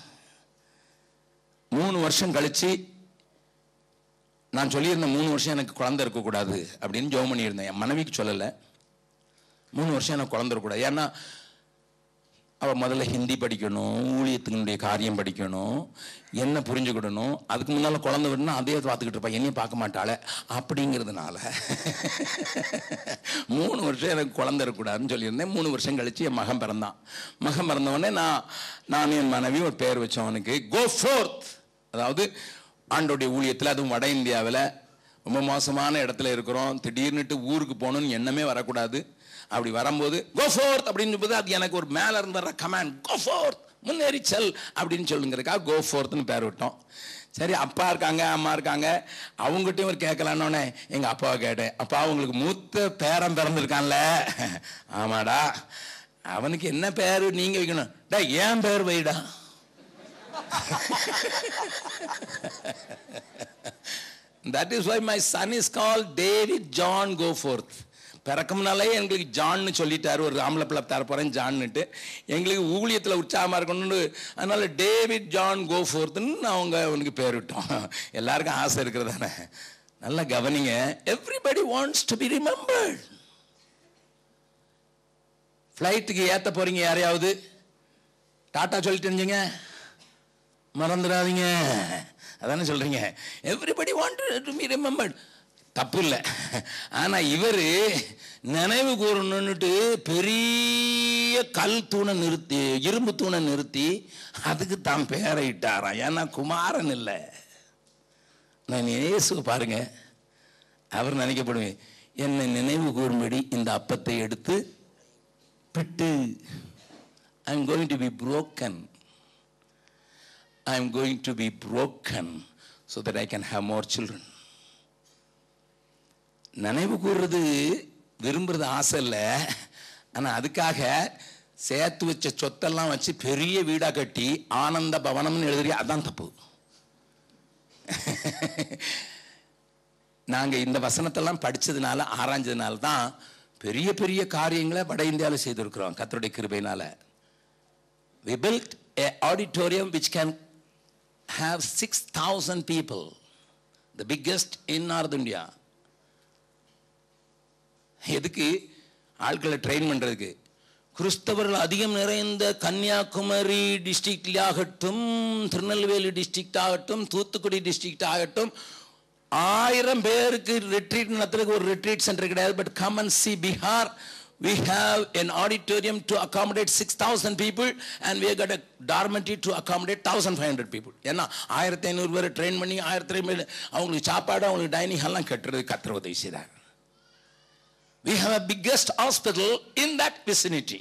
மூணு வருஷம் கழிச்சு நான் சொல்லியிருந்தேன் மூணு வருஷம் எனக்கு குழந்தை இருக்கக்கூடாது அப்படின்னு ஜெபம் பண்ணியிருந்தேன் என் மனைவிக்கு சொல்லலை மூணு வருஷம் எனக்கு குழந்தை இருக்கக்கூடாது ஏன்னா அவள் முதல்ல ஹிந்தி படிக்கணும் ஊழியத்தினுடைய காரியம் படிக்கணும் என்ன புரிஞ்சுக்கிடணும் அதுக்கு முன்னால் குழந்தை விடணும் அதே பார்த்துக்கிட்டு இருப்பா என்னையும் பார்க்க மாட்டாளே அப்படிங்கிறதுனால மூணு வருஷம் எனக்கு குழந்தை இருக்கக்கூடாதுன்னு சொல்லியிருந்தேன் மூணு வருஷம் கழிச்சு என் மகன் பிறந்தான் மகன் பிறந்தவொடனே நான் நான் என் மனைவி ஒரு பேர் வச்சோம் அவனுக்கு கோ ஃபோர்த் அதாவது ஆண்டோடைய ஊழியத்தில் அதுவும் வட இந்தியாவில் ரொம்ப மோசமான இடத்துல இருக்கிறோம் திடீர்னுட்டு ஊருக்கு போகணும்னு எண்ணமே வரக்கூடாது அப்படி வரும்போது கோ ஃபோர்த் அப்படின்னு போது அது எனக்கு ஒரு மேலே இருந்து வர்ற கமாண்ட் கோ ஃபோர்த் முன்னேறி செல் அப்படின்னு சொல்லுங்கிறதுக்காக கோ ஃபோர்த்னு பேர் விட்டோம் சரி அப்பா இருக்காங்க அம்மா இருக்காங்க அவங்ககிட்டயும் ஒரு கேட்கலான்னொன்னே எங்கள் அப்பாவை கேட்டேன் அப்பா அவங்களுக்கு மூத்த பேரன் பிறந்திருக்கான்ல ஆமாடா அவனுக்கு என்ன பேர் நீங்கள் வைக்கணும் டா ஏன் பேர் வைடா that is why my son is call David John go forth பிறக்கம்னாலே எங்களுக்கு ஜான்னு சொல்லிட்டாரு ஒரு ஆம்பளை பிள்ளை தர போகிறேன் ஜான்னுட்டு எங்களுக்கு ஊழியத்தில் உற்சாகமாக இருக்கணும்னு அதனால டேவிட் ஜான் கோ ஃபோர்த்துன்னு அவங்க அவனுக்கு பேர் விட்டோம் எல்லாருக்கும் ஆசை இருக்கிறதானே நல்லா கவனிங்க everybody wants to be remembered ஃப்ளைட்டுக்கு ஏற்ற போறீங்க யாரையாவது டாட்டா சொல்லிட்டு இருந்தீங்க மறந்துடாதீங்க அதானே சொல்றீங்க everybody want to be remembered தப்பு இல்லை ஆனா இவர் நினைவு கூறணுன்னுட்டு பெரிய கல் தூணை நிறுத்தி இரும்பு தூணை நிறுத்தி அதுக்கு தான் பேரை இட்டாராம் ஏன்னா குமாரன் இல்லை நான் இயேசுவை பாருங்க அவர் நினைக்கப்படுவேன் என்னை நினைவு கூறும்படி இந்த அப்பத்தை எடுத்து பிட்டு I am going to be broken I am going to be broken so that I can have more children. நினைவு கூறுறது விரும்புறது ஆசை இல்லை ஆனால் அதுக்காக சேர்த்து வச்ச சொத்தெல்லாம் வச்சு பெரிய வீடாக கட்டி ஆனந்த பவனம்னு எழுதுறிய அதான் தப்பு நாங்கள் இந்த வசனத்தெல்லாம் படித்ததுனால ஆராய்ஞ்சதுனால தான் பெரிய பெரிய காரியங்களை வட இந்தியாவில் செய்திருக்கிறோம் கத்தருடைய கிருபையினால we built a auditorium which can have 6,000 people, the biggest in North India. எதுக்கு ஆட்களை ட்ரெயின் பண்றதுக்கு கிறிஸ்தவர்கள் அதிகம் நிறைந்த கன்னியாகுமரி டிஸ்ட்ரிக்ட்ல ஆகட்டும் திருநெல்வேலி டிஸ்ட்ரிக்ட் ஆகட்டும் தூத்துக்குடி டிஸ்ட்ரிக்ட் ஆகட்டும் ஆயிரம் பேருக்கு ரிட்ரீட் நடத்துறதுக்கு ஒரு ரிட்ரீட் சென்டர் கிடையாது but come and see Bihar we have an auditorium to accommodate 6000 people and we have got a dormitory to accommodate 1500 people ஏன்னா ஆயிரத்தி ஐநூறு பேர் ட்ரெயின் பண்ணி ஆயிரத்தி ஐநூறு அவங்களுக்கு சாப்பாடு அவங்களுக்கு டைனிங் எல்லாம் கட்டுறது கத்துற உதவி செய்கிறார் we have a biggest hospital in that vicinity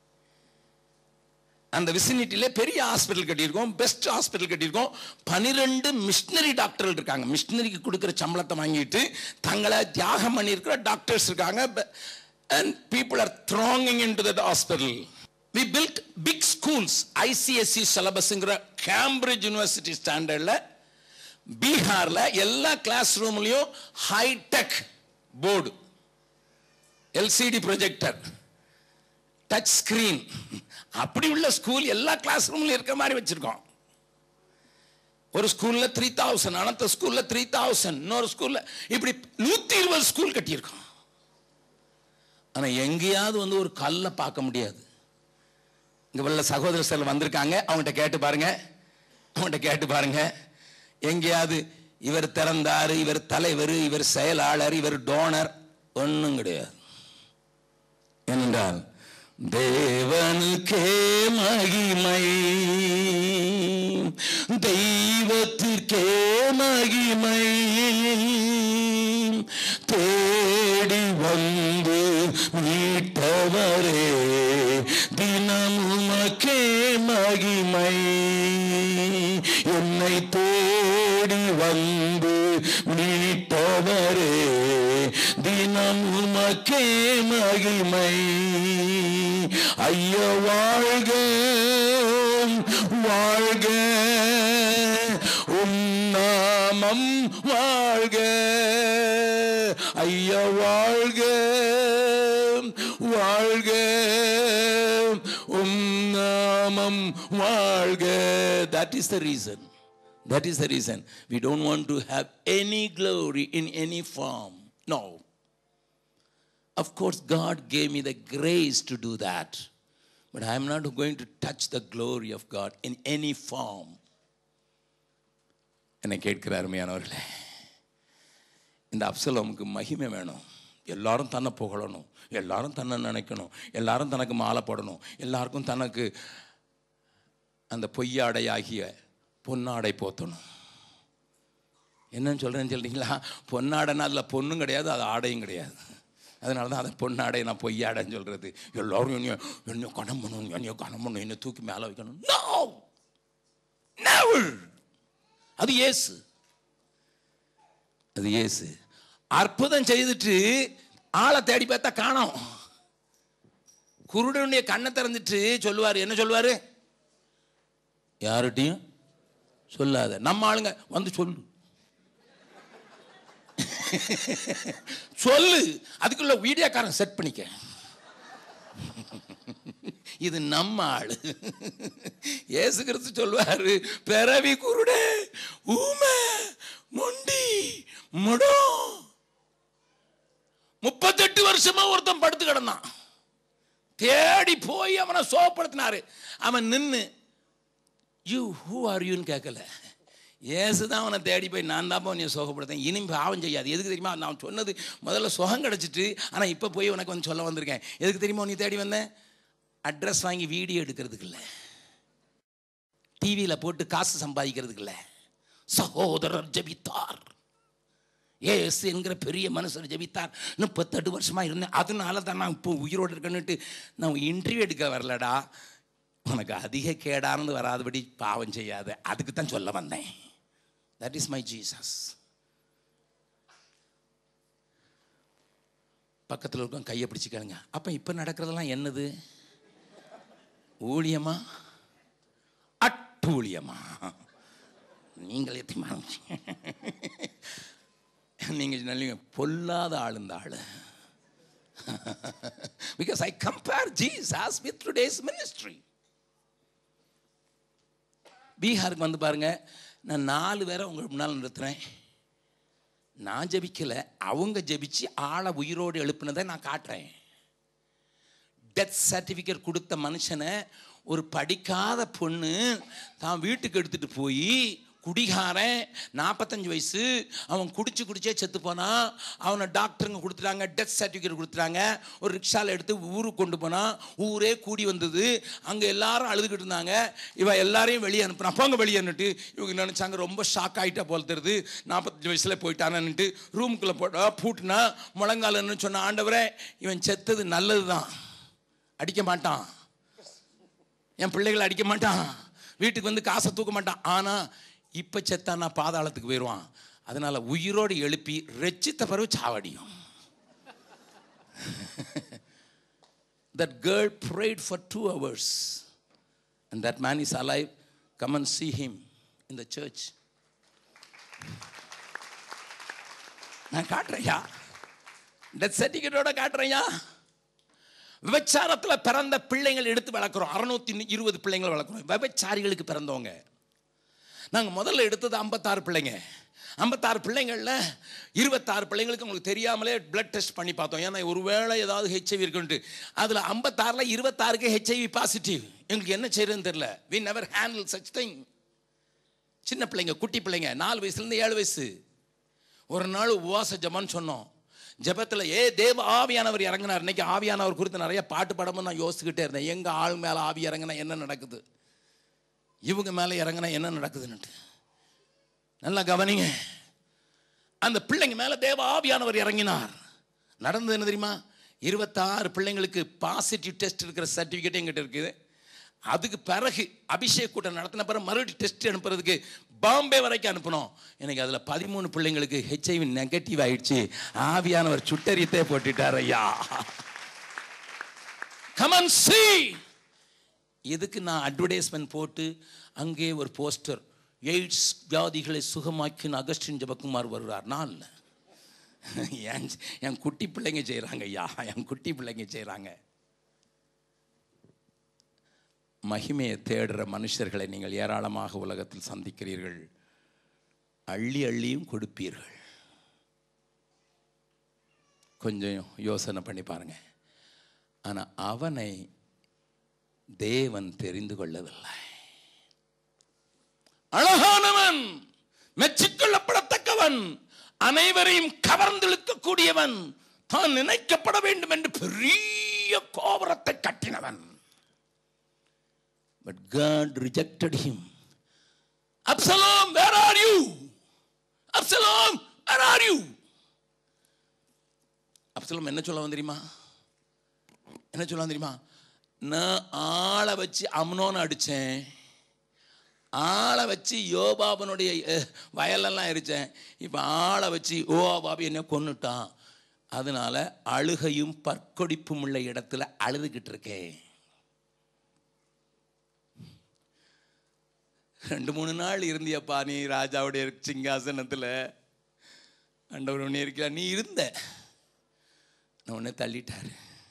அந்த விசினிட்டில பெரிய ஹாஸ்பிட்டல் கட்டியிருக்கோம் பெஸ்ட் ஹாஸ்பிட்டல் கட்டியிருக்கோம் பனிரெண்டு மிஷினரி டாக்டர்கள் இருக்காங்க மிஷினரிக்கு கொடுக்குற சம்பளத்தை வாங்கிட்டு தங்களை தியாகம் பண்ணியிருக்கிற டாக்டர்ஸ் இருக்காங்க and people are thronging into that hospital we build big schools ICSE சிலபஸ்ங்கிற கேம்பிரிட்ஜ் யூனிவர்சிட்டி ஸ்டாண்டர்டில் பீகார்ல எல்லா கிளாஸ் ரூம்லயும் hi tech board LCD projector touch screen அப்படி உள்ள ஸ்கூல் எல்லா கிளாஸ் ரூம்ல இருக்க மாதிரி வச்சிருக்கோம் ஒரு ஸ்கூல்ல த்ரீ தௌசண்ட் அனந்த ஸ்கூல்ல த்ரீ தௌசண்ட் இன்னொரு ஸ்கூல்ல இப்படி நூத்தி இருபது ஸ்கூல் கட்டியிருக்கோம் ஆனா எங்கேயாவது வந்து ஒரு கல்லை பார்க்க முடியாது இங்க உள்ள சகோதர சிலர் வந்திருக்காங்க அவங்ககிட்ட கேட்டு பாருங்க அவங்ககிட்ட கேட்டு பாருங்க எங்கேயாவது இவர் திறந்தாரு இவர் தலைவர் இவர் செயலாளர் இவர் டோனர் ஒண்ணும் கிடையாது ஏனென்றால் தேவனுக்கே மகிமை தெய்வத்திற்கே மகிமை தேடி வந்து மீட்டவரே தினமுமக்கே மகிமை என்னை தேடி வந்து மீட்டவரே தினம் உமக்கே மகிமை ஐயோ வாழ்க வாழ்க உன்னாமம் வாழ்க ஐயா வாழ்க வாழ்க உன்னாமம் வாழ்க that is the reason that is the reason we don't want to have any glory in any form no of course god gave me the grace to do that but i am not going to touch the glory of god in any form என்னை கேட்கிற அருமையானவர்களே இந்த அப்சலோமுக்கு மகிமை வேணும் எல்லாரும் தன்னை புகழணும் எல்லாரும் தன்னை நினைக்கணும் எல்லாரும் தனக்கு மாலை போடணும் எல்லாருக்கும் தனக்கு அந்த பொய்யாடையாகிய பொன்னாடை போத்தணும் என்னன்னு சொல்கிறேன்னு சொல்றீங்களா பொன்னாடைன்னா அதில் பொண்ணும் கிடையாது அது ஆடையும் கிடையாது அதனால தான் அதை பொன்னாடை நான் பொய்யாடைன்னு சொல்கிறது எல்லாரும் என்னைய என்னைய கணம் பண்ணணும் என்னைய கணம் பண்ணணும் என்னை தூக்கி மேலே வைக்கணும் நோ never அது இயேசு அது இயேசு அற்புதம் செய்துட்டு ஆளை தேடி பார்த்தா காணோம் குருடனுடைய கண்ணை திறந்துட்டு சொல்லுவார் என்ன சொல்லுவாரு யார்கிட்டையும் சொல்லாத நம்ம ஆளுங்க வந்து சொல்லு சொல்லு அதுக்குள்ள வீடியோக்காரன் செட் பண்ணிக்க இது நம்ம ஆளு இயேசு கிறிஸ்து சொல்வாரு பிறவி குருடே ஊமை மொண்டி முடம் முப்பத்தெட்டு வருஷமா ஒருத்தன் படுத்து கிடந்தான் தேடி போய் அவனை சோப்படுத்தினாரு அவன் நின்னு யூ ஹூ ஆர் யூன்னு கேட்கல ஏசு தான் அவனை தேடி போய் நான் தான் உன்னை சுகப்படுத்தேன் இனி பாவம் செய்யாது எதுக்கு தெரியுமா நான் சொன்னது முதல்ல சுகம் கிடச்சிட்டு ஆனால் இப்போ போய் உனக்கு வந்து சொல்ல வந்திருக்கேன் எதுக்கு தெரியுமா நீ தேடி வந்தேன் அட்ரஸ் வாங்கி வீடியோ எடுக்கிறதுக்கு இல்லை டிவியில் போட்டு காசு சம்பாதிக்கிறதுக்கு இல்லை சகோதரர் ஜெபித்தார் ஏசு என்கிற பெரிய மனுஷர் ஜெபித்தார் முப்பத்தெட்டு வருஷமா இருந்தேன் அதனால தான் நான் இப்போ உயிரோடு இருக்கேன்னுட்டு நான் இன்டர்வியூ எடுக்க வரலடா உனக்கு அதிக கேடானது வராதபடி பாவம் செய்யாத அதுக்கு தான் சொல்ல வந்தேன் தட் இஸ் மை ஜீசஸ் பக்கத்தில் இருக்கும் கையை பிடிச்சிக்கணுங்க அப்போ இப்போ நடக்கிறதெல்லாம் என்னது ஊழியமா அட்டூழியமா நீங்கள் எத்தியமா நீங்கள் நல்லீங்க பொல்லாத ஆள் இந்த ஆள் because I compare Jesus with today's ministry பீகாருக்கு வந்து பாருங்க நான் நாலு பேரை உங்களுக்கு முன்னால் நிறுத்துறேன் நான் ஜெபிக்கல அவங்க ஜெபிச்சு ஆளை உயிரோடு எழுப்புனதை நான் காட்டுறேன் டெத் சர்டிஃபிகேட் கொடுத்த மனுஷனை ஒரு படிக்காத பொண்ணு தான் வீட்டுக்கு எடுத்துட்டு போய் குடிகாரன் நாற்பத்தஞ்சு வயசு அவன் குடிச்சு குடிச்சே செத்து போனான் அவனை டாக்டருங்க கொடுத்துட்டாங்க டெத் சர்டிஃபிகேட் கொடுத்துட்டாங்க ஒரு ரிக்ஷாவில் எடுத்து ஊருக்கு கொண்டு போனான் ஊரே கூடி வந்தது அங்கே எல்லாரும் அழுதுகிட்டு இருந்தாங்க இவன் எல்லாரையும் வெளியே அனுப்புனான் போங்க வெளியே அனுட்டு இவங்க நினச்சாங்க ரொம்ப ஷாக் ஆகிட்டா போல தெரியுது நாற்பத்தஞ்சு வயசில் போயிட்டானன்னுட்டு ரூமுக்குள்ளே போட்டா பூட்டினா முழங்காலன்னு சொன்ன ஆண்டவரே இவன் செத்தது நல்லது தான் அடிக்க மாட்டான் என் பிள்ளைகளை அடிக்க மாட்டான் வீட்டுக்கு வந்து காசை தூக்க மாட்டான் ஆனா இப்ப செத்தானா பாதாளத்துக்கு போயிடுவான் அதனால உயிரோடு எழுப்பி ரெச்சித்த பிறகு சாவடியும் that girl prayed for two hours and that man is alive come and see him in the church நான் காட்டுறையா டெத் சர்டிஃபிகேட்டோட காட்டுறையா விபச்சாரத்துல பிறந்த பிள்ளைங்கள் எடுத்து வளர்க்குறோம் அறுநூத்தி இருபது பிள்ளைங்கள் வளர்க்குறோம் விபச்சாரிகளுக்கு பிறந்தவங்க நாங்க முதல்ல எடுத்தது ஐம்பத்தாறு பிள்ளைங்க ஐம்பத்தாறு பிள்ளைங்கள்ல இருபத்தாறு பிள்ளைங்களுக்கு உங்களுக்கு தெரியாமலே பிளட் டெஸ்ட் பண்ணி பார்த்தோம் ஏன்னா ஒருவேளை ஏதாவது ஹெச்ஐவி இருக்குன்ட்டு அதுல ஐம்பத்தாறுல இருபத்தாறுக்கு ஹெச்ஐவி பாசிட்டிவ் எங்களுக்கு என்ன செய்யறதுன்னு தெரியல we never handle such thing சின்ன பிள்ளைங்க குட்டி பிள்ளைங்க நாலு வயசுலேருந்து ஏழு வயசு ஒரு நாள் உபவாச ஜெபம்னு சொன்னோம் ஜெபத்தில் ஏ தேவ ஆவியானவர் இறங்கினார் இன்னைக்கு ஆவியானவர் குறித்து நிறைய பாட்டு படமும் நான் யோசிச்சுக்கிட்டே இருந்தேன் எங்க ஆள் மேலே ஆவி இறங்கினா என்ன நடக்குது இவங்க மேலே இறங்கினா என்ன நடக்குதுன்னுட்டு நல்லா கவனிங்க அந்த பிள்ளைங்க மேலே தேவ ஆவியானவர் இறங்கினார் நடந்தது என்ன தெரியுமா இருபத்தாறு பிள்ளைங்களுக்கு பாசிட்டிவ் டெஸ்ட் இருக்கிற சர்டிஃபிகேட் எங்கிட்ட இருக்குது அதுக்கு பிறகு அபிஷேக் கூட்டம் நடத்தின பிறகு மறுபடியும் டெஸ்ட் அனுப்புறதுக்கு பாம்பே வரைக்கும் அனுப்பணும் எனக்கு அதில் பதிமூணு பிள்ளைங்களுக்கு ஹெச்ஐவி நெகட்டிவ் ஆயிடுச்சு ஆவியானவர் சுட்டரித்தே போட்டுட்டார் ஐயா கமன் சி எதுக்கு நான் அட்வர்டைஸ்மெண்ட் போட்டு அங்கே ஒரு போஸ்டர் எய்ட்ஸ் வியாதிகளை சுகமாக்கின அகஸ்டின் ஜபக்குமார் வருகிறார் நான் இல்லை என் என் குட்டி பிள்ளைங்க செய்கிறாங்க ஐயா என் குட்டி பிள்ளைங்க செய்கிறாங்க மகிமையை தேடுற மனுஷர்களை நீங்கள் ஏராளமாக உலகத்தில் சந்திக்கிறீர்கள் அள்ளி அள்ளியும் கொடுப்பீர்கள் கொஞ்சம் யோசனை பண்ணி பாருங்க ஆனால் அவனை தேவன் தெரிந்து கொள்ளவில்லை அழகானவன் மெச்சிக்கொள்ளப்படத்தக்கவன் அனைவரையும் கவர்ந்திழுக்கக்கூடியவன் தான் நினைக்கப்பட வேண்டும் என்று பெரிய கோபுரத்தை கட்டினவன் But God rejected him. Absalom, where are you? Absalom, where are you? Absalom என்ன சொல்ல தெரியுமா என்ன சொல்ல தெரியுமா நான் ஆளை வச்சு அம்னோன்னு அடித்தேன் ஆளை வச்சு யோபாபனுடைய அஹ், வயலெல்லாம் எரிச்சேன் இப்போ ஆளை வச்சு யோபாபு என்ன கொன்னுட்டான் அதனால அழுகையும் பற்கொடிப்பும் உள்ள இடத்துல அழுதுகிட்டு இருக்கேன் ரெண்டு மூணு நாள் இருந்தியப்பா நீ ராஜாவுடைய சிங்காசனத்தில் ஆண்டவர் உன்னை இருக்கிறா நீ இருந்த நான் உன்னை தள்ளிட்டாரு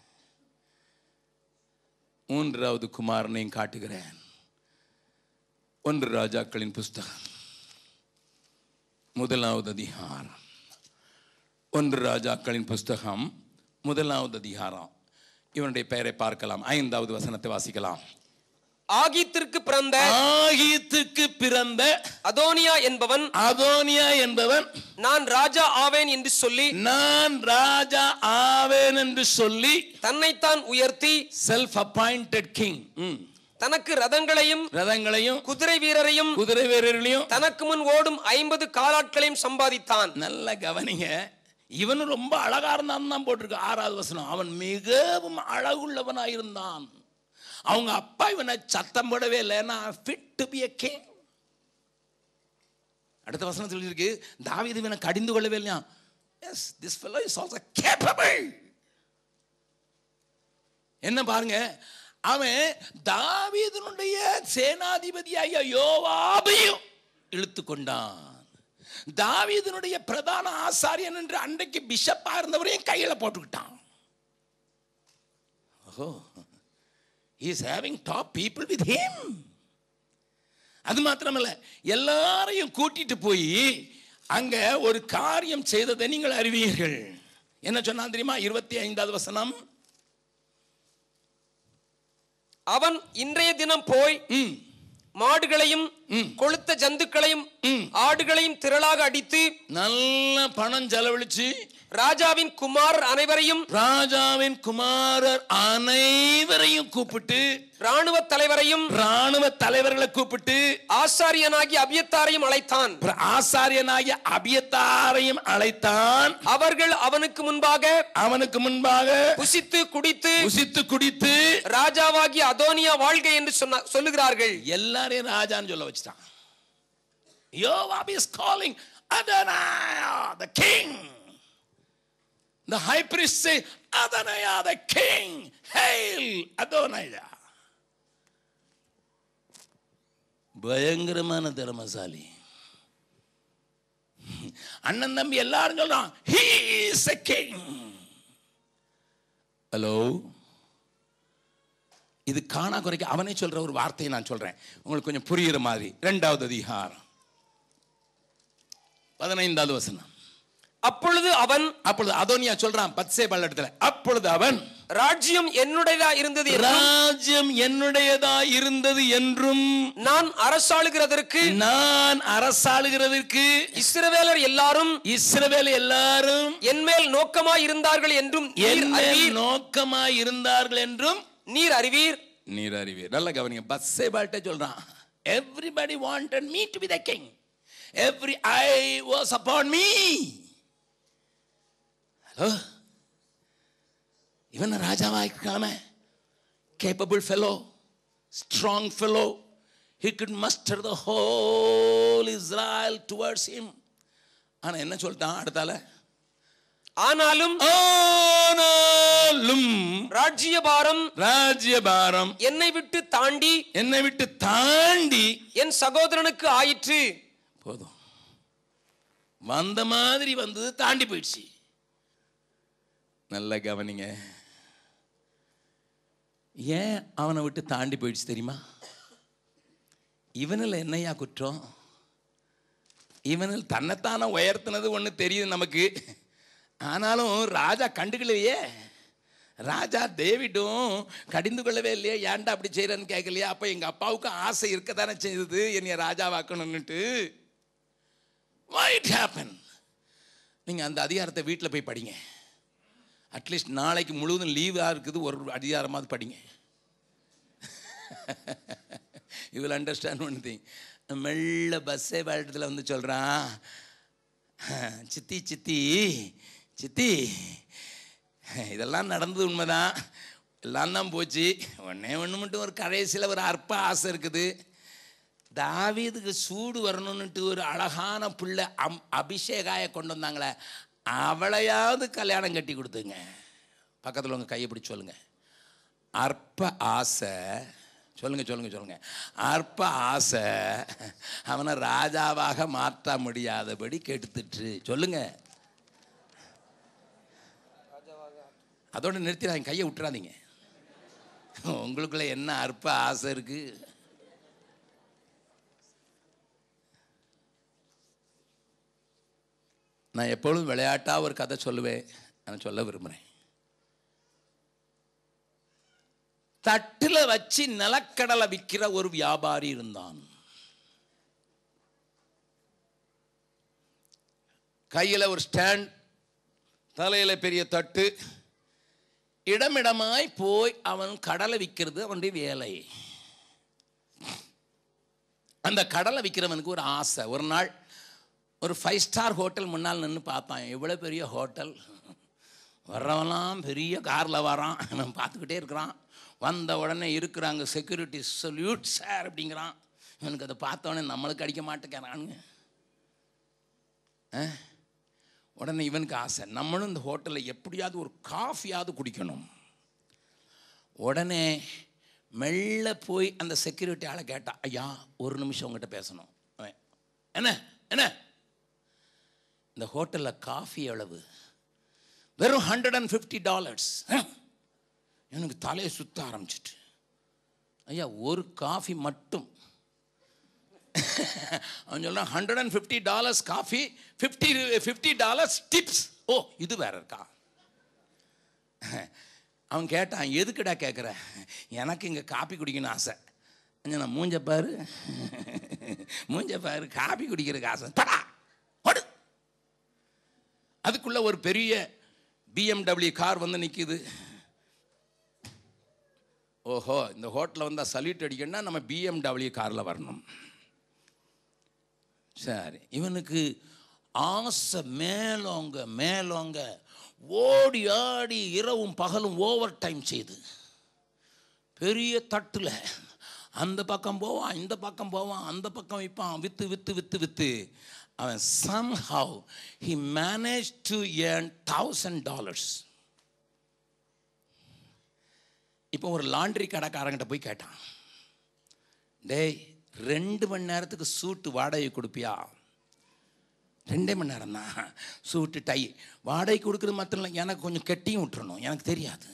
மூன்றாவது குமாரனையும் காட்டுகிறேன் ஒன்று ராஜாக்களின் புஸ்தகம் முதலாவது அதிகாரம் ஒன்று ராஜாக்களின் புஸ்தகம் முதலாவது அதிகாரம் இவனுடைய பெயரை பார்க்கலாம் ஐந்தாவது வசனத்தை வாசிக்கலாம் ஆகீத்திற்கு பிறந்த ஆகீத்துக்கு பிறந்த அதோனியா என்பவன் அதோனியா என்பவன் நான் ராஜா ஆவேன் என்று சொல்லி நான் ராஜா ஆவேன் என்று சொல்லி தன்னைத்தான் உயர்த்தி செல்ஃப் அப்பாயிண்டட் கிங் தனக்கு ரதங்களையும் ரதங்களையும் குதிரை வீரரையும் குதிரை வீரர்களையும் தனக்கு முன் ஓடும் ஐம்பது காலாட்களையும் சம்பாதித்தான் நல்ல கவனிங்க இவனும் ரொம்ப அழகா இருந்தான் தான் போட்டிருக்கு ஆறாவது வசனம் அவன் மிகவும் அழகுள்ளவனாயிருந்தான் அவங்க அப்பா இவனை சத்தம் போடவே இல்லை நான் fit to be a king அடுத்த வசனம் சொல்லியிருக்கு தாவீது இவனை கடிந்து கொள்ளவே இல்லையா yes this fellow is also capable என்ன பாருங்க அவன் தாவீதனுடைய சேனாதிபதியாகிய யோவாபையும் இழுத்து கொண்டான் தாவீதனுடைய பிரதான ஆசாரியன் என்று அன்றைக்கு பிஷப்பா இருந்தவரையும் கையில போட்டுக்கிட்டான் ஓஹோ is having top people with him அது மாத்திரமல்ல எல்லாரையும் கூட்டிட்டு போய் அங்க ஒரு காரியம் செய்ததை நீங்கள் அறிவீர்கள் என்ன சொன்னா தெரியுமா இருபத்தி ஐந்தாவது வசனம் அவன் இன்றைய தினம் போய் ம், மாடுகளையும் கொளுத்த ஜந்துக்களையும் ஆடுகளையும் திரளாக அடித்து நல்ல பணம் செலவழிச்சு ராஜாவின் குமாரர் அனைவரையும் ராஜாவின் குமாரர் அனைவரையும் கூப்பிட்டு ராணுவ தலைவரையும் ராணுவ தலைவர்களை கூப்பிட்டு ஆசாரியனாகி அபியத்தாரையும் அழைத்தான் ஆசாரியனாகிய அபியத்தாரையும் அழைத்தான் அவர்கள் அவனுக்கு முன்பாக அவனுக்கு முன்பாக புசித்து குடித்து புசித்து குடித்து ராஜாவாகிய அதோனியா வாழ்க என்று சொன்ன சொல்லுகிறார்கள் எல்லாரையும் ராஜான்னு சொல்ல வச்சுட்டான் யோவாப் இஸ் காலிங் அதனாயா the king the high priest say அதனாயா the king hail அதோனாயா பயங்கரமான திறமசாலி அண்ணன் தம்பி எல்லாரும் சொல்றான் he is a king hello இது காணா குறைக்க அவனே சொல்ற ஒரு வார்த்தையை நான் சொல்றேன் உங்களுக்கு கொஞ்சம் புரியுற மாதிரி இரண்டாவது அதிகாரம் பதினைந்தாவது வசனம் அப்பொழுது அவன் அப்பொழுது அதோனியா சொல்றான் பத்சே பல்லடத்துல அப்பொழுது அவன் ராஜ்யம் என்னுடையதா இருந்தது என்றும் ராஜ்யம் என்னுடையதா இருந்தது என்றும் நான் அரசாளுகிறதற்கு நான் அரசாளுகிறதற்கு இஸ்ரவேலர் எல்லாரும் இஸ்ரவேல் எல்லாரும் என் மேல் நோக்கமாய் இருந்தார்கள் என்றும் நீர் என் மேல் அறிவீர் நோக்கமாய் இருந்தார்கள் என்றும் நீர் அறிவீர் நீர் அறிவீர் நல்ல கவனிங்க பஸ்ஸே பால்ட்ட சொல்றான் everybody wanted me to be the king every eye was upon me hello இவன் ராஜாவாய்க்காம capable fellow strong fellow he could muster the whole Israel towards him ஆனா என்ன சொல்லிட்டான் அடுத்தால ஆனாலும் ஆனாலும் ராஜ்யபாரம் ராஜ்யபாரம் என்னை விட்டு தாண்டி என்னை விட்டு தாண்டி என் சகோதரனுக்கு ஆயிற்று போதும் வந்த மாதிரி வந்தது தாண்டி போயிடுச்சு நல்ல கவனிங்க ஏன் அவனை விட்டு தாண்டி போயிடுச்சு தெரியுமா இவனில் என்னையா குற்றம் இவனில் தன்னைத்தானே உயர்த்தினது ஒன்று தெரியுது நமக்கு ஆனாலும் ராஜா கண்டுக்கலையே ராஜா டேவிடும் கடிந்து கொள்ளவே இல்லையே ஏன்டா அப்படி செய்யறன்னு கேட்கலையா அப்போ எங்கள் அப்பாவுக்கு ஆசை இருக்க தானே செய்தது என்னைய ராஜாவாக்கணும்னுட்டு why it happened நீங்கள் அந்த அதிகாரத்தை வீட்டில் போய் படிங்க அட்லீஸ்ட் நாளைக்கு முழுவதும் லீவாக இருக்குது ஒரு அதிகாரமாவது படிங்க you will understand one thing மெல்ல பஸ்ஸே பாட்டத்தில் வந்து சொல்கிறான் சித்தி சித்தி சித்தி இதெல்லாம் நடந்தது உண்மைதான் எல்லாம் தான் போச்சு ஒன்றே ஒன்று மட்டும் ஒரு கடைசியில் ஒரு அற்ப ஆசை இருக்குது தாவீதுக்கு சூடு வரணும்னுட்டு ஒரு அழகான பிள்ளை அம் அபிஷேகாய கொண்டு வந்தாங்களே அவளையாவது கல்யாணம் கட்டி கொடுத்துங்க பக்கத்தில் உங்கள் கையை பிடிச்சி சொல்லுங்க அற்ப ஆசை சொல்லுங்க சொல்லுங்க சொல்லுங்க அற்ப ஆசை அவனை ராஜாவாக மாற்ற முடியாதபடி கெடுத்துட்டு சொல்லுங்க அதோட நிறுத்திடாதீங்க கையை விட்டுறாதீங்க உங்களுக்குள்ள என்ன அற்ப ஆசை இருக்கு நான் எப்பொழுதும் விளையாட்டா ஒரு கதை சொல்லுவேன் நான் சொல்ல விரும்புகிறேன் தட்டில் வச்சு நிலக்கடலை விற்கிற ஒரு வியாபாரி இருந்தான் கையில் ஒரு ஸ்டாண்ட் தலையில் பெரிய தட்டு இடமிடமாய் போய் அவன் கடலை விற்கிறது அவனுடைய வேலை அந்த கடலை விற்கிறவனுக்கு ஒரு ஆசை ஒரு நாள் ஒரு ஃபைவ் ஸ்டார் ஹோட்டல் முன்னால் நின்று பார்த்தான் எவ்வளோ பெரிய ஹோட்டல் வர்றவெல்லாம் பெரிய காரில் வரான் அவன் பார்த்துக்கிட்டே இருக்கிறான் வந்த உடனே இருக்கிறாங்க செக்யூரிட்டி சொல்யூட் சார் அப்படிங்கிறான் இவனுக்கு அதை பார்த்த உடனே நம்மளுக்கு அடிக்க மாட்டேங்கிறானுங்க ஆ? உடனே இவனுக்கு ஆசை நம்மளும் இந்த ஹோட்டலில் எப்படியாவது ஒரு காஃபியாவது குடிக்கணும் உடனே மெல்ல போய் அந்த செக்யூரிட்டி ஆளை கேட்டான் ஐயா ஒரு நிமிஷம் உங்ககிட்ட பேசணும் அவன் என்ன என்ன இந்த ஹோட்டலில் காஃபி எவ்வளவு வெறும் ஹண்ட்ரட் அண்ட் ஃபிஃப்டி டாலர்ஸ் எனக்கு தலையை சுத்த ஆரம்பிச்சிட்டு ஐயா ஒரு காஃபி மட்டும் அவன் சொல்கிறான் hundred and fifty dollars coffee fifty fifty dollars tips ஓ இது வேற இருக்கா அவன் கேட்டான் எதுக்குடா கேட்குற எனக்கு இங்கே காப்பி குடிக்கணும்னு ஆசை நான் மூஞ்ச பாரு மூஞ்ச பாரு காப்பி குடிக்கிறதுக்கு ஆசை படா ஓடு அதுக்குள்ள ஒரு பெரிய பிஎம்டபிள்யூ கார் வந்து நிற்கிது ஓஹோ இந்த ஹோட்டலில் வந்தால் சல்யூட் அடிக்கணும்னா நம்ம பிஎம்டபிள்யூ காரில் வரணும் சரி இவனுக்கு ஆசை மேலோங்க மேலோங்க ஓடி ஆடி இரவும் பகலும் ஓவர் டைம் செய்து பெரிய தட்டில் அந்த பக்கம் போவான் இந்த பக்கம் போவான் அந்த பக்கம் விற்பான் விற்று விற்று விற்று விற்று அவன் somehow he manage to earn thousand dollars இப்போ ஒரு லாண்ட்ரி கடைக்காரங்கிட்ட போய் கேட்டான் டேய் ரெண்டு மணி நேரத்துக்கு சூட்டு வாடகை கொடுப்பியா ரெண்டே மணி நேரம் தான் சூட்டு டை வாடகை கொடுக்குறது மாத்திரம் இல்லை எனக்கு கொஞ்சம் கெட்டியும் விட்டுறணும் எனக்கு தெரியாது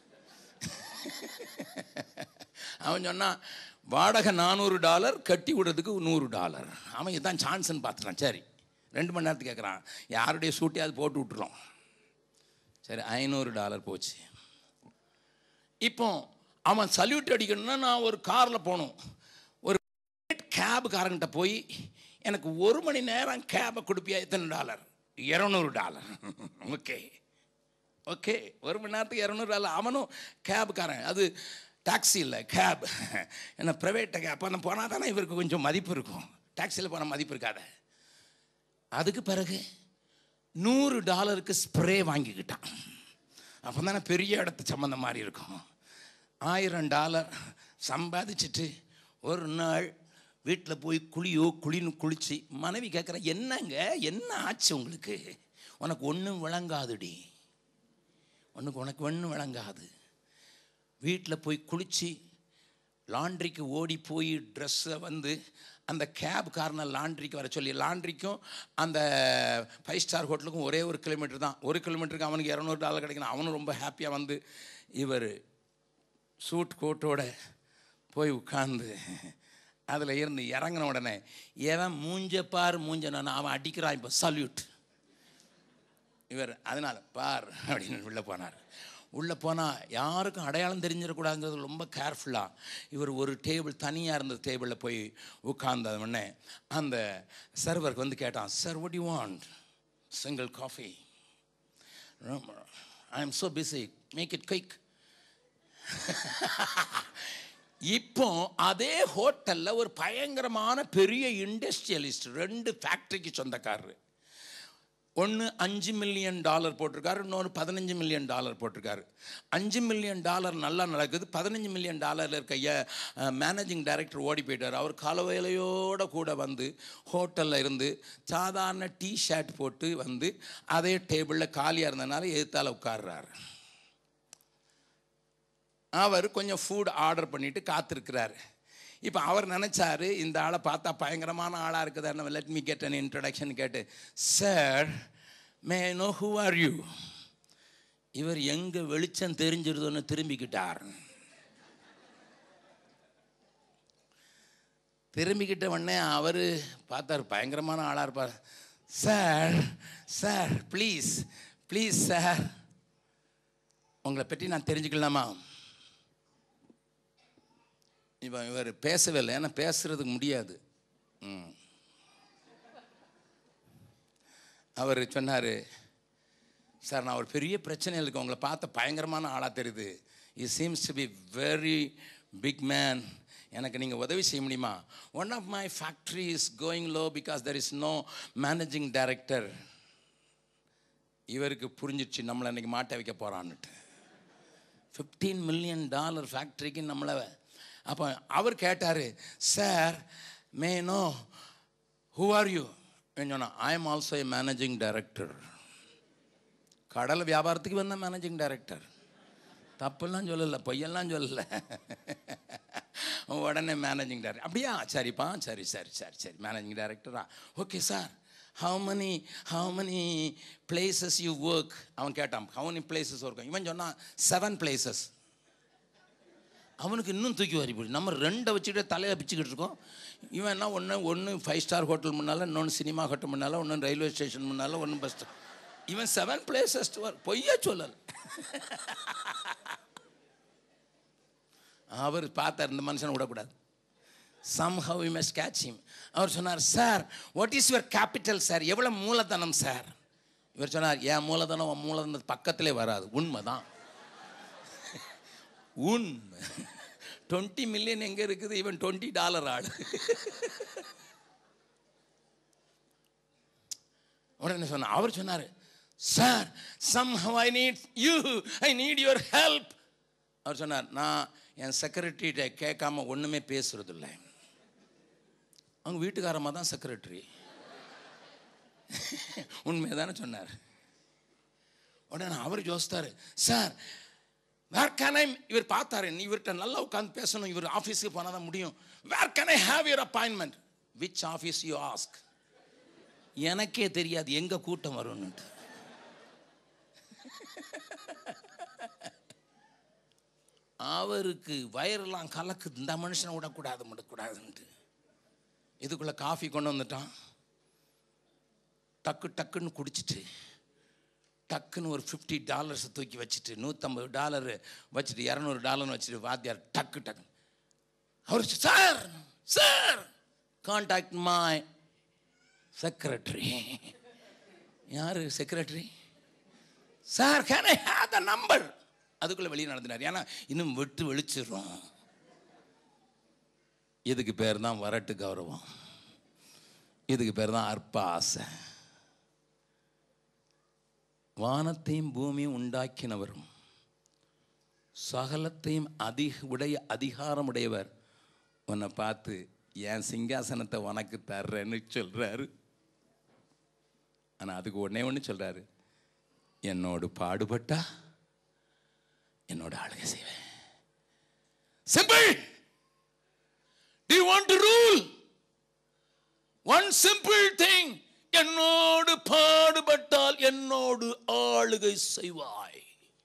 அவன் சொன்னான் வாடகை நானூறு டாலர் கட்டி விடுறதுக்கு நூறு டாலர் அவன் இதான் சான்ஸ்ன்னு பார்த்துட்டான் சரி ரெண்டு மணி நேரத்துக்கு கேட்குறான் யாருடைய சூட்டையாவது போட்டு விட்டுறோம் சரி ஐநூறு டாலர் போச்சு இப்போ அவன் சல்யூட் அடிக்கணும்னா நான் ஒரு காரில் போகணும் ஒரு கேபுக்காரங்கிட்ட போய் எனக்கு ஒரு மணி நேரம் கேபை கொடுப்பியா எத்தனை டாலர் இரநூறு டாலர் ஓகே ஓகே ஒரு மணி நேரத்துக்கு இரநூறு டாலர் அவனும் கேபுக்காரன் அது டாக்ஸி இல்லை கேப் என்ன ப்ரைவேட் கேப் அந்த போனால் தானே இவருக்கு கொஞ்சம் மதிப்பு இருக்கும் டாக்ஸியில் போனால் மதிப்பு இருக்காத அதுக்கு பிறகு நூறு டாலருக்கு ஸ்ப்ரே வாங்கிக்கிட்டான் அப்போ தானே பெரிய இடத்து சம்மந்தம் மாதிரி இருக்கும் ஆயிரம் டாலர் சம்பாதிச்சுட்டு ஒரு நாள் வீட்டில் போய் குளியோ குளின்னு குளிச்சு மனைவி கேட்குற என்னங்க என்ன ஆச்சு உங்களுக்கு உனக்கு ஒன்றும் விளங்காதுடி உனக்கு உனக்கு ஒன்றும் விளங்காது வீட்டில் போய் குளித்து லாண்ட்ரிக்கு ஓடி போய் ட்ரெஸ்ஸை வந்து அந்த கேப் காரனை லாண்ட்ரிக்கு வர சொல்லி லாண்ட்ரிக்கும் அந்த ஃபைவ் ஸ்டார் ஹோட்டலுக்கும் ஒரே ஒரு கிலோமீட்டர் தான் ஒரு கிலோமீட்டருக்கு அவனுக்கு இரநூறு டாலர் கிடைக்கணும் அவனும் ரொம்ப ஹாப்பியாக வந்து இவர் சூட் கோட்டோட போய் உட்கார்ந்து அதில் இருந்து இறங்கின உடனே எவன் மூஞ்ச பார் மூஞ்ச நான் அவன் அடிக்கிறான் இப்போ சல்யூட் இவர் அதனால் பார் அப்படின்னு உள்ளே போனார் உள்ளே போனால் யாருக்கும் அடையாளம் தெரிஞ்சிடக்கூடாதுங்கிறது ரொம்ப கேர்ஃபுல்லாக இவர் ஒரு டேபிள் தனியாக இருந்த டேபிளில் போய் உட்கார்ந்த உடனே அந்த சர்வருக்கு வந்து கேட்டான் sir what do you want single coffee I am so busy make it quick இப்போ அதே ஹோட்டல்ல ஒரு பயங்கரமான பெரிய இண்டஸ்ட்ரியலிஸ்ட் ரெண்டு ஃபேக்டரிக்கு சொந்தக்காரரு ஒன்று அஞ்சு மில்லியன் டாலர் போட்டிருக்காரு இன்னொரு பதினஞ்சு மில்லியன் டாலர் போட்டிருக்காரு அஞ்சு மில்லியன் டாலர் நல்லா நடக்குது பதினஞ்சு மில்லியன் டாலரில் இருக்க மேனேஜிங் டைரக்டர் ஓடி போயிட்டார் அவர் காலவேலையோடு கூட வந்து ஹோட்டலில் இருந்து சாதாரண டீ ஷர்ட் போட்டு வந்து அதே டேபிளில் காலியாக இருந்ததுனால எதிர்த்தால உட்கார்றாரு அவர் கொஞ்சம் ஃபுட் ஆர்டர் பண்ணிட்டு காத்திருக்கிறாரு இப்போ அவர் நினச்சாரு இந்த ஆளை பார்த்தா பயங்கரமான ஆளாக இருக்குதான்னு let me get an introduction கேட்டு sir may know who are you இவர் எங்கே வெளிச்சம் தெரிஞ்சிருதோன்னு திரும்பிக்கிட்டார் திரும்பிக்கிட்ட உடனே அவர் பார்த்தார் பயங்கரமான ஆளாக இருப்பார் sir sir please please sir உங்களை பற்றி நான் தெரிஞ்சுக்கலாமா இவன் இவர் பேசவே இல்லை ஏன்னா பேசுறதுக்கு முடியாது ம். அவர் சொன்னார் சார் நான் ஒரு பெரிய பிரச்சனை இருக்கு உங்களை பார்த்த பயங்கரமான ஆளாக தெரியுது he seems to be very big man எனக்கு நீங்கள் உதவி செய்ய முடியுமா one of my factory is going low because there is no managing director இவருக்கு புரிஞ்சிடுச்சு நம்மளை இன்னைக்கு மாட்ட வைக்க போகிறான்னுட்டு ஃபிஃப்டீன் மில்லியன் டாலர் ஃபேக்ட்ரிக்கு நம்மளை அப்போ அவர் கேட்டார் sir may know who are you சொன்னா I am also a managing director கடல் வியாபாரத்துக்கு வந்த மேனேஜிங் டைரக்டர் தப்பெல்லாம் சொல்லலை பொய்யெல்லாம் சொல்லலை உடனே மேனேஜிங் டைரக்டர் அப்படியா சரிப்பா சரி சரி சரி சரி மேனேஜிங் டைரக்டரா okay sir how many how many places you work அவன் கேட்டான் how many places ஒர்க் இவன் சொன்னான் செவன் places அவனுக்கு இன்னும் தூக்கி வாரி போடு நம்ம ரெண்டை வச்சுக்கிட்டு தலையை பிச்சுக்கிட்டு இருக்கோம் இவன் என்ன ஒன்று ஒன்று ஃபைவ் ஸ்டார் ஹோட்டல் முன்னால் இன்னொன்று சினிமா ஹோட்டல் முன்னால் ஒன்று ரயில்வே ஸ்டேஷன் முன்னால் ஒன்று பஸ் ஸ்டாப் இவன் செவன் பிளேசஸ் பொய்யா சொல்லல அவர் பார்த்தார் இந்த மனுஷனை விடக்கூடாது somehow we must catch him அவர் சொன்னார் sir what is your capital sir எவ்வளோ மூலதனம் சார் இவர் சொன்னார் என் மூலதனம் உன் மூலதனம் பக்கத்திலே வராது உண்மைதான் உண்மை டுவெண்ட்டி மில்லியன் எங்கே இருக்குது இவன் டுவெண்ட்டி டாலர் ஆள் உடனே சொன்ன அவர் சொன்னார் sir somehow I need you I need your help அவர் சொன்னார் நான் என் செக்ரட்டரிகிட்ட கேட்காம ஒன்றுமே பேசுறதில்லை அவங்க வீட்டுக்காரமாக தான் செக்ரட்டரி உண்மையை தானே சொன்னார் உடனே அவர் யோசித்தாரு சார் வேர் கேன் ஐ இவர் பார்த்தாரு நீ இவர்கிட்ட நல்லா உட்காந்து பேசணும் இவர் ஆஃபீஸுக்கு போனால் தான் முடியும் where can I have your appointment which office you ask எனக்கே தெரியாது எங்க கூட்டம் வரும்னுட்டு அவருக்கு வயரெல்லாம் கலக்குது இந்த மனுஷனை விடக்கூடாது விடக்கூடாதுன்ட்டு இதுக்குள்ள காஃபி கொண்டு வந்துட்டான் டக்கு டக்குன்னு குடிச்சிட்டு டக்குன்னு ஒரு ஃபிஃப்டி டாலர்ஸை தூக்கி வச்சுட்டு நூற்றம்பது டாலர் வச்சுட்டு இரநூறு டாலர்னு வச்சுட்டு வாத்தியார் டக்கு டக்கு அவர் sir sir contact my secretary யார் secretary sir can I have the number அதுக்குள்ளே வெளியே நடந்தினார் ஏன்னா இன்னும் விட்டு வெளிச்சிடும் இதுக்கு பேர் தான் வரட்டு கௌரவம் இதுக்கு பேர் தான் அற்ப ஆசை வானத்தையும் பூமியும் உண்டாக்கினவரும் சகலத்தையும் அதிக உடைய அதிகாரம் உடையவர் உன்னை பார்த்து என் சிங்காசனத்தை உனக்கு தர்றேன்னு சொல்றாரு ஆனால் அதுக்கு ஒண்ணே ஒன்று சொல்றாரு என்னோடு பாடுபட்டா என்னோட ஆளுகை செய்வேன் simple to want to rule one simple thing என்னோடு பாடுபட்டால் என்னோடு ஆளுகை செய்வாய்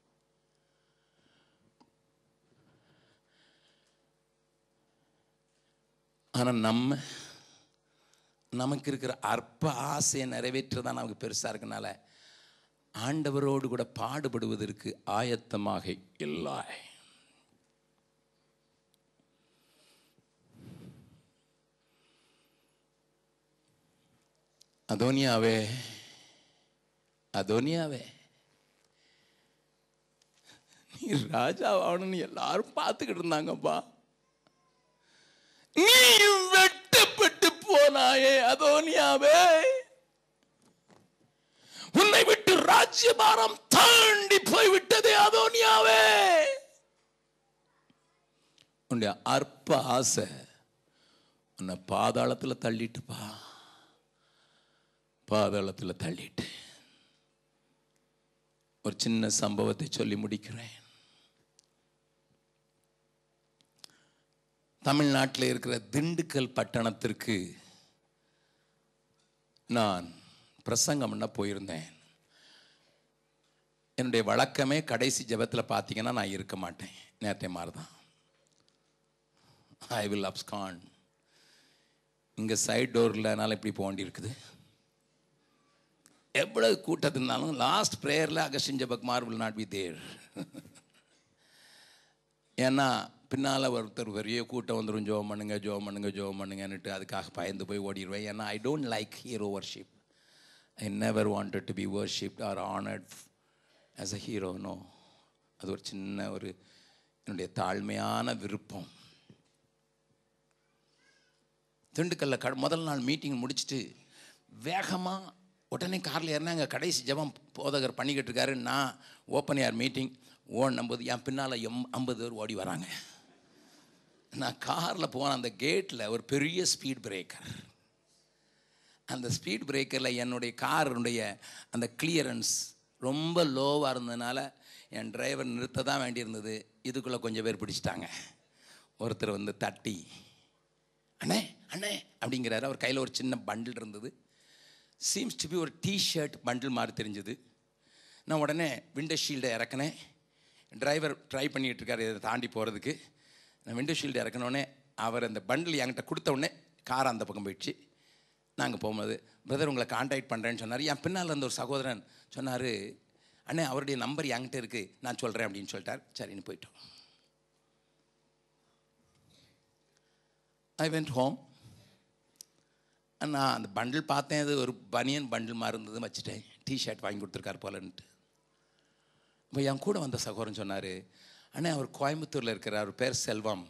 ஆனா நம்ம நமக்கு இருக்கிற அற்ப ஆசையை நிறைவேற்றதான் நமக்கு பெருசா இருக்கனால ஆண்டவரோடு கூட பாடுபடுவதற்கு ஆயத்தமாக இல்லை அதோனியாவே அதோனியாவே நீ ராஜா ஆகணும்னு எல்லாரும் பார்த்துக்கிட்டு இருந்தாங்கப்பா நீயும் வெட்டப்பட்டு போனாயே அதோனியாவே உன்னை விட்டு ராஜ்யபாரம் தாண்டி போய் விட்டதே அதோனியாவே உன்னுடைய அற்ப ஆசை உன்னை பாதாளத்துல தள்ளிட்டுப்பா பாதாளத்துல தள்ளிட்டு ஒரு சின்ன சம்பவத்தை சொல்லி முடிக்கிறேன் தமிழ்நாட்டில் இருக்கிற திண்டுக்கல் பட்டணத்திற்கு நான் பிரசங்கம் பண்ண போயிருந்தேன் என்னுடைய வழக்கமே கடைசி ஜெபத்தில் பார்த்தீங்கன்னா நான் இருக்க மாட்டேன் நேரத்தை மாதிரி தான் ஐ வில் அப்ஸ்கான் இங்கே சைட் டோர்லனால இப்படி போக வேண்டியிருக்குது எவ்வளவு கூட்டத்தினாலும் லாஸ்ட் ப்ரேயரில் அகஸ்டின் ஜபக் மார்பிள் நாட் பி தேர் ஏன்னா பின்னால் ஒருத்தர் பெரிய கூட்டம் வந்துடும் ஜோம் பண்ணுங்க ஜோம் பண்ணுங்க ஜோம் பண்ணுங்கன்னுட்டு அதுக்காக பயந்து போய் ஓடிடுவேன் ஏன்னா I don't like hero worship I never wanted to be worshipped or honoured as a hero no அது ஒரு சின்ன ஒரு என்னுடைய தாழ்மையான விருப்பம் திண்டுக்கல்ல க முதல் நாள் மீட்டிங் முடிச்சுட்டு வேகமாக உடனே காரில் ஏறினாங்க கடைசி ஜெபம் போதகர் பண்ணிக்கிட்டு இருக்காரு நான் ஓப்பன் ஏர் மீட்டிங் ஓடும்போது என் பின்னால் எம் ஐம்பது பேர் ஓடி வராங்க நான் காரில் போன அந்த கேட்டில் ஒரு பெரிய ஸ்பீட் பிரேக்கர் அந்த ஸ்பீட் பிரேக்கரில் என்னுடைய காருடைய அந்த கிளியரன்ஸ் ரொம்ப லோவாக இருந்ததுனால என் டிரைவர் நிறுத்த தான் வேண்டியிருந்தது இதுக்குள்ளே கொஞ்சம் பேர் பிடிச்சிட்டாங்க ஒருத்தர் வந்து தட்டி அண்ணே அண்ணே அப்படிங்கிறாரு அவர் கையில் ஒரு சின்ன பண்டில் இருந்தது சீம்ஸ் டு பி ஒரு டிஷர்ட் பண்டில் மாதிரி தெரிஞ்சது நான் உடனே விண்டோ ஷீல்டை இறக்கினேன் டிரைவர் ட்ரை பண்ணிகிட்டு இருக்காரு இதை தாண்டி போகிறதுக்கு நான் விண்டோ ஷீல்டு இறக்கணுன்னே அவர் அந்த பண்டில் என்கிட்ட கொடுத்த உடனே கார் அந்த பக்கம் போயிடுச்சு நாங்கள் போகும்போது பிரதர் உங்களை காண்டாக்ட் பண்ணுறேன்னு சொன்னார் என் பின்னால் இருந்த ஒரு சகோதரன் சொன்னார் அண்ணே அவருடைய நம்பர் என்கிட்ட இருக்குது நான் சொல்கிறேன் அப்படின்னு சொல்லிட்டார் சரின்னு போயிட்டோம் ஐ வெண்ட் ஹோம் நான் அந்த பண்டில் பார்த்தேன் அது ஒரு பனியன் பண்டில் மாதிரி இருந்தது வச்சுட்டேன் டிஷர்ட் வாங்கி கொடுத்துருக்காரு போலன்ட்டு இப்போ என் கூட வந்த சகோதரன் சொன்னார் அண்ணே அவர் கோயம்புத்தூரில் இருக்கிறார் அவர் பேர் செல்வம்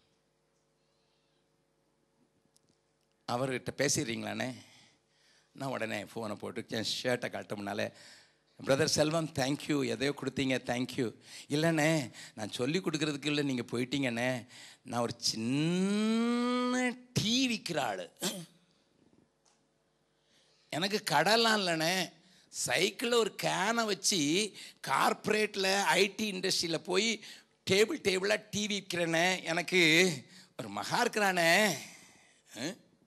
அவர்கிட்ட பேசிடுறீங்களாண்ணே நான் உடனே ஃபோனை போட்டு என் ஷர்ட்டை காட்டமுனால பிரதர் செல்வம் தேங்க்யூ எதையோ கொடுத்தீங்க தேங்க்யூ இல்லைண்ணே நான் சொல்லி கொடுக்கறதுக்கு இல்லை நீங்கள் போயிட்டீங்கண்ணே நான் ஒரு சின்ன டீ விற்கிற ஆள் எனக்கு கடலாம் இல்லைண்ணே சைக்கிளில் ஒரு கேனை வச்சு கார்ப்பரேட்டில் ஐடி இண்டஸ்ட்ரியில் போய் டேபிள் டேபிளாக டிவி விற்கிறேனே எனக்கு ஒரு மகா இருக்கிறானே ஆ?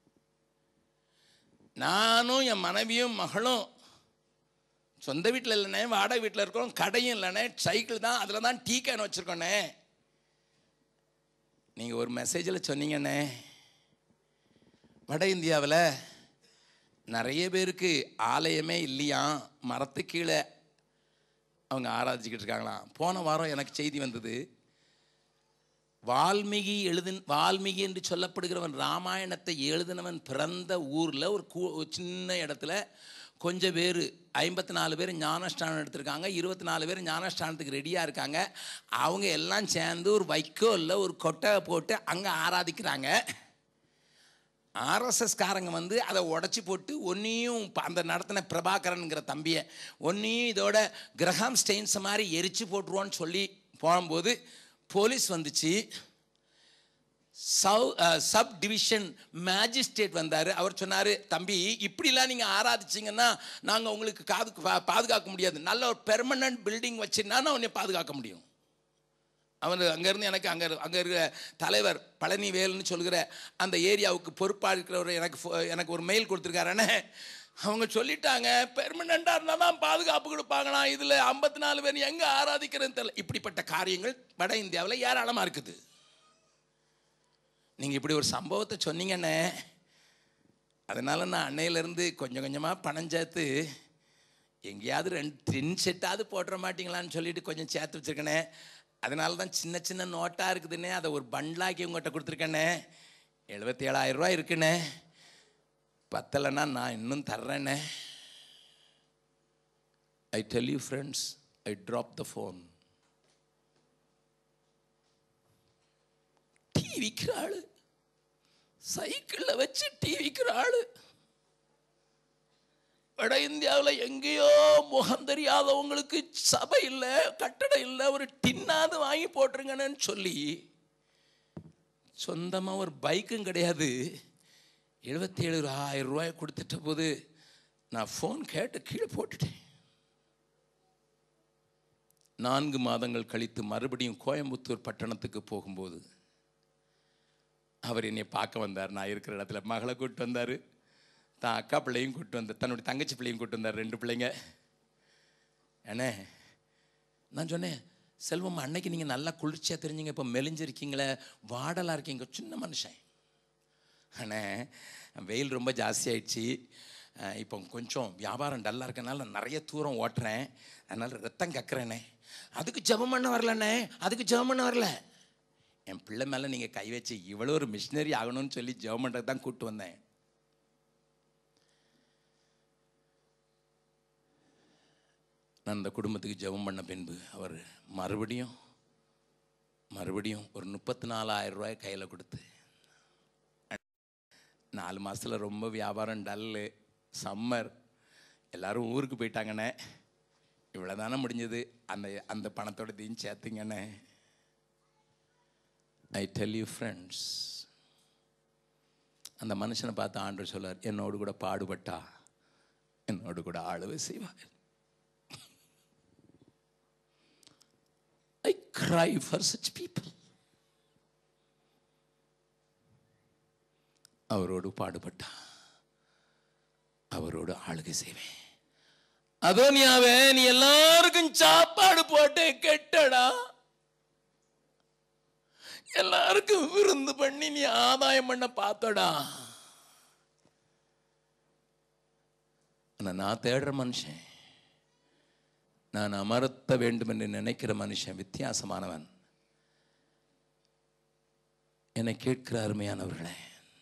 நானும் என் மனைவியும் மகளும் சொந்த வீட்டில் இல்லைண்ணே வாடகை வீட்டில் இருக்கிறோம் கடையும் இல்லைண்ணே சைக்கிள் தான் அதில் தான் டீ கேன் வச்சுருக்கோண்ணே நீங்கள் ஒரு மெசேஜில் சொன்னீங்கண்ணே வட இந்தியாவில் நிறைய பேருக்கு ஆலயமே இல்லையா மரத்து கீழே அவங்க ஆராதிச்சுக்கிட்டு இருக்காங்களாம் போன வாரம் எனக்கு செய்தி வந்தது வால்மீகி எழுதின் வால்மீகி என்று சொல்லப்படுகிறவன் ராமாயணத்தை எழுதினவன் பிறந்த ஊரில் ஒரு கூ ஒரு சின்ன இடத்துல கொஞ்சம் பேர் ஐம்பத்தி நாலு பேர் ஞானஸ்தானம் எடுத்திருக்காங்க இருபத்தி நாலு பேர் ஞானஸ்தானத்துக்கு ரெடியாக இருக்காங்க அவங்க எல்லாம் சேர்ந்து ஒரு வைக்கோலில் ஒரு கொட்டை போட்டு அங்கே ஆராதிக்கிறாங்க ஆர்எஸ்எஸ் காரங்க வந்து அதை உடச்சி போட்டு ஒன்றையும் அந்த நடத்தின பிரபாகரனுங்கிற தம்பியை ஒன்றையும் இதோட கிரஹாம் ஸ்டெயின்ஸ் மாதிரி எரிச்சு போட்டுருவோன்னு சொல்லி போகும்போது போலீஸ் வந்துச்சு சவ் சப் டிவிஷன் மேஜிஸ்ட்ரேட் வந்தார் அவர் சொன்னார் தம்பி இப்படிலாம் நீங்கள் ஆராதிச்சிங்கன்னா நாங்கள் உங்களுக்கு காது பா- பாதுகாக்க முடியாது நல்ல ஒரு பெர்மனன்ட் பில்டிங் வச்சுன்னா நான் உன்னை பாதுகாக்க முடியும் அவர் அங்கேருந்து எனக்கு அங்கே அங்கே இருக்கிற தலைவர் பழனி வேல்னு சொல்கிற அந்த ஏரியாவுக்கு பொறுப்பாக இருக்கிறவர் எனக்கு ஃபோ- எனக்கு ஒரு மெயில் கொடுத்துருக்காருண்ணே அவங்க சொல்லிட்டாங்க பெர்மனண்ட்டாக இருந்தால் தான் பாதுகாப்பு கொடுப்பாங்களாம் இதில் ஐம்பத்தி நாலு பேர் எங்கே ஆராதிக்கிறதுன்னு தெரியல இப்படிப்பட்ட காரியங்கள் வட இந்தியாவில் ஏராளமாக இருக்குது நீங்கள் இப்படி ஒரு சம்பவத்தை சொன்னீங்கண்ணே அதனால் நான் அன்னையிலேருந்து கொஞ்சம் கொஞ்சமாக பணம் சேர்த்து எங்கேயாவது ரெண்டு டின் செட்டாவது போட்டுற மாட்டீங்களான்னு சொல்லிட்டு கொஞ்சம் சேர்த்து வச்சுருக்கேனே அதனால தான் சின்ன சின்ன நோட்டாக இருக்குதுன்னே அதை ஒரு பண்டலாக்கி உங்கள்கிட்ட கொடுத்துருக்கேனே எழுபத்தி ஏழாயிரம் ரூபாய் இருக்குண்ணே பத்தலைன்னா நான் இன்னும் தர்றேனே I tell you friends I drop the phone tea விற்கிற ஆளு சைக்கிளில் வச்சு டீ விற்கிற ஆளு வட இந்தியாவில் எங்கேயோ முகம் தெரியாதவங்களுக்கு சபை இல்லை கட்டடம் இல்லை ஒரு டின்னாவது வாங்கி போட்டுருங்கன்னு சொல்லி சொந்தமாக ஒரு பைக்கும் கிடையாது எழுபத்தேழு ஆயிரம் ரூபாய் கொடுத்துட்ட போது நான் ஃபோன் கேட்டு கீழே போட்டுட்டேன் நான்கு மாதங்கள் கழித்து மறுபடியும் கோயம்புத்தூர் பட்டணத்துக்கு போகும்போது அவர் என்னை பார்க்க வந்தார் நான் இருக்கிற இடத்துல மகளை கூப்பிட்டு வந்தார் தான் அக்கா பிள்ளையும் கூப்பிட்டு வந்தார் தன்னுடைய தங்கச்சி பிள்ளையும் கூப்பிட்டு வந்தார் ரெண்டு பிள்ளைங்க அண்ணே நான் சொன்னேன் செல்வம் அன்னைக்கு நீங்கள் நல்லா குளிர்ச்சியாக தெரிஞ்சீங்க இப்போ மெலிஞ்சிருக்கீங்களே வாடலாக இருக்கீங்க சின்ன மனுஷன் அண்ணே வெயில் ரொம்ப ஜாஸ்தியாயிடுச்சு அஹ் இப்போ கொஞ்சம் வியாபாரம் டல்லாக இருக்கனால நான் நிறைய தூரம் ஓட்டுறேன் அதனால் ரத்தம் கக்குறேனே அதுக்கு ஜெபம் பண்ண வரலண்ணே அதுக்கு ஜெபம் பண்ண வரல என் பிள்ளை மேலே நீங்கள் கை வச்சு இவ்வளோ ஒரு மிஷினரி ஆகணும்னு சொல்லி ஜெபம் பண்ணுறது தான் கூப்பிட்டு வந்தேன் நான் அந்த குடும்பத்துக்கு ஜெபம் பண்ண பின்பு அவர் மறுபடியும் மறுபடியும் ஒரு முப்பத்தி நாலாயிரம் ரூபாய் கையில் கொடுத்து நாலு மாதத்தில் ரொம்ப வியாபாரம் டல்லு சம்மர் எல்லாரும் ஊருக்கு போயிட்டாங்கண்ணே இவ்வளோ தானே முடிஞ்சது அந்த அந்த பணத்தோட இதையும் சேர்த்துங்கண்ணே ஐ டெல் யூ ஃப்ரெண்ட்ஸ் அந்த மனுஷனை பார்த்து ஆண்டவர் சொல்லார் என்னோடு கூட பாடுபட்டா என்னோடு கூட ஆளுவை செய்வார் ஐ cry for such people அவரோடு பாடுபட்டா அவரோடு ஆளுகை செய்வேன் அதோனியாவே நீ எல்லாருக்கும் சாப்பாடு போட்டு கெட்டடா எல்லாருக்கும் விருந்து பண்ணி நீ ஆதாயம் பண்ண பார்த்தடா ஆனா நான் தேடுற மனுஷன் நான் அமர்த்த வேண்டும் என்று நினைக்கிற மனுஷன் வித்தியாசமானவன் என்னை கேட்கிற அருமையானவர்களே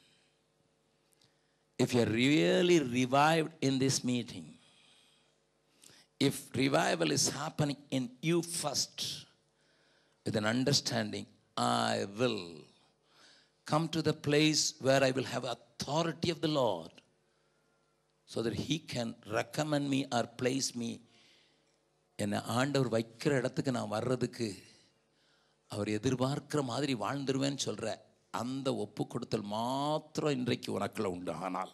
if you really revived in this meeting if revival is happening in you first with an understanding i will come to the place where i will have authority of the lord so that he can recommend me or place me என்னை ஆண்டவர் வைக்கிற இடத்துக்கு நான் வர்றதுக்கு அவர் எதிர்பார்க்கிற மாதிரி வாழ்ந்துருவேன்னு சொல்ற அந்த ஒப்பு கொடுத்தல் மாத்திரம் இன்றைக்கு உனக்குள்ள உண்டு ஆனால்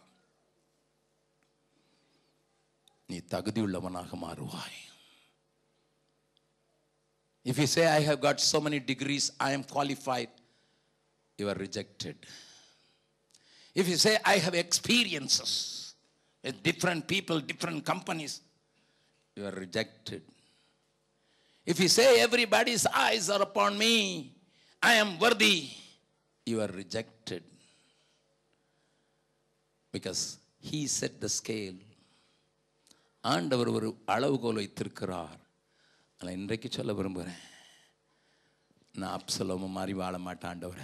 நீ தகுதியுள்ளவனாக மாறுவாய் if you say I have got so many degrees i am qualified you are rejected if you say i have experiences with different people different companies you are rejected if you say everybody's eyes are upon me i am worthy you are rejected because he set the scale ஆண்டவர் ஒரு அளவுகோல் வைத்திருக்கிறார் ஆனால் இன்றைக்கு சொல்ல விரும்புகிறேன் நான் அப்சலோம மாதிரி வாழ மாட்டேன் ஆண்டவரே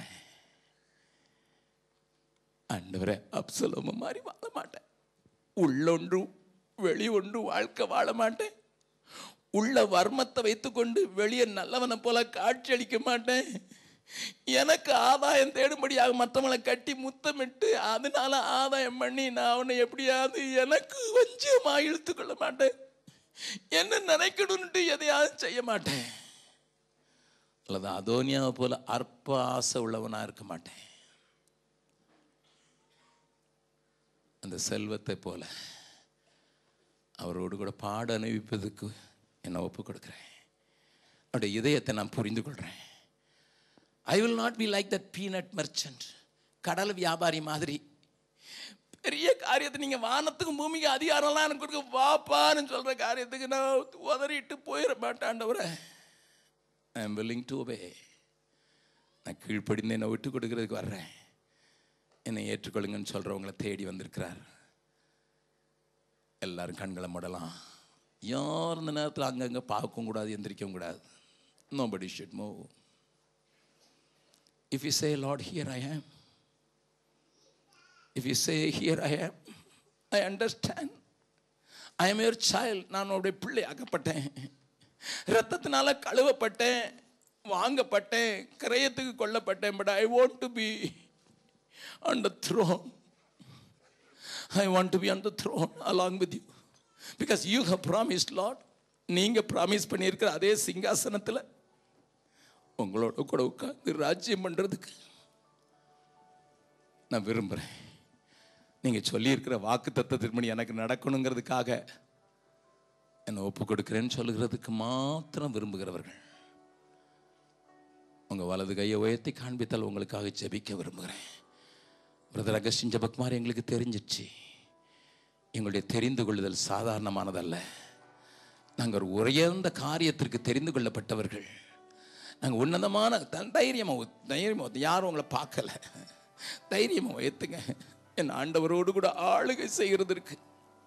ஆண்டவரே அப்சலோம மாதிரி வாழ மாட்டேன் உள்ளொன்று வெளி ஒன்று வாழ்க்கை வாழ மாட்டேன் உள்ள வர்மத்தை வைத்துக்கொண்டு வெளியே நல்லவனை போல காட்சி அளிக்க மாட்டேன் எனக்கு ஆதாயம் தேடும்படியாக மற்றவங்களை கட்டி முத்தமிட்டு அதனால ஆதாயம் பண்ணி நான் அவனை எப்படியாவது எனக்கு வஞ்சமா இழுத்து கொள்ள மாட்டேன் என்ன நினைக்கணும்ட்டு எதையாவது செய்ய மாட்டேன் அல்லது அதோனியாவை போல அற்ப ஆசை உள்ளவனா இருக்க மாட்டேன் அந்த செல்வத்தை போல அவரோடு கூட பாட அனுபவிப்பதுக்கு என்னை ஒப்பு கொடுக்குறேன் அவருடைய இதயத்தை நான் புரிந்து கொள்கிறேன் I will not be like that peanut merchant கடல் வியாபாரி மாதிரி பெரிய காரியத்தை நீங்கள் வானத்துக்கும் பூமிக்கு அதிகாரம்லாம் எனக்கு கொடுக்க வாப்பான்னு சொல்கிற காரியத்துக்கு நான் உதறிட்டு போயிட மாட்டாண்டவரை I am willing to obey நான் கீழ்ப்படிந்து என்னை விட்டு கொடுக்கறதுக்கு வர்றேன் என்னை ஏற்றுக்கொள்ளுங்கன்னு சொல்கிறவங்கள தேடி வந்திருக்கிறார் எல்லாரும் கண்களை மூடலாம் யார் இந்த நேரத்தில் அங்கங்கே பார்க்கவும் கூடாது எந்திரிக்கவும் கூடாது nobody should move If you say, Lord, here I am. If you say, Here I am, I understand. I am your child. நான் உடைய பிள்ளை ஆக்கப்பட்டேன் ரத்தத்தினால கழுவப்பட்டேன் வாங்கப்பட்டேன் கிரயத்துக்கு கொல்லப்பட்டேன் but I want to be on the throne I want to be on the throne along with you because you have promised Lord நீங்கள் ப்ராமிஸ் பண்ணியிருக்கிற அதே சிங்காசனத்தில் உங்களோட கூட உட்காந்து ராஜ்யம் பண்ணுறதுக்கு நான் விரும்புகிறேன் நீங்கள் சொல்லியிருக்கிற வாக்கு தத்துவத்தின்படி எனக்கு நடக்கணுங்கிறதுக்காக என்னை ஒப்பு கொடுக்குறேன்னு சொல்லுகிறதுக்கு மாத்திரம் விரும்புகிறவர்கள் உங்கள் வலது கையை உயர்த்தி காண்பித்தால் உங்களுக்காக ஜெபிக்க விரும்புகிறேன் பிரதர் அகஸ்டின் ஜபக்குமார் எங்களுக்கு தெரிஞ்சிச்சு எங்களுடைய தெரிந்து கொள்ளுதல் சாதாரணமானதல்ல நாங்கள் ஒரு உயர்ந்த காரியத்திற்கு தெரிந்து கொள்ளப்பட்டவர்கள் நாங்கள் உன்னதமான த- தைரியமா ஒ- தைரியமா ஒத்து- யாரும் உங்களை பார்க்கல தைரியமா ஏத்துங்க என் ஆண்டவரோடு கூட ஆளுகை செய்கிறதற்கு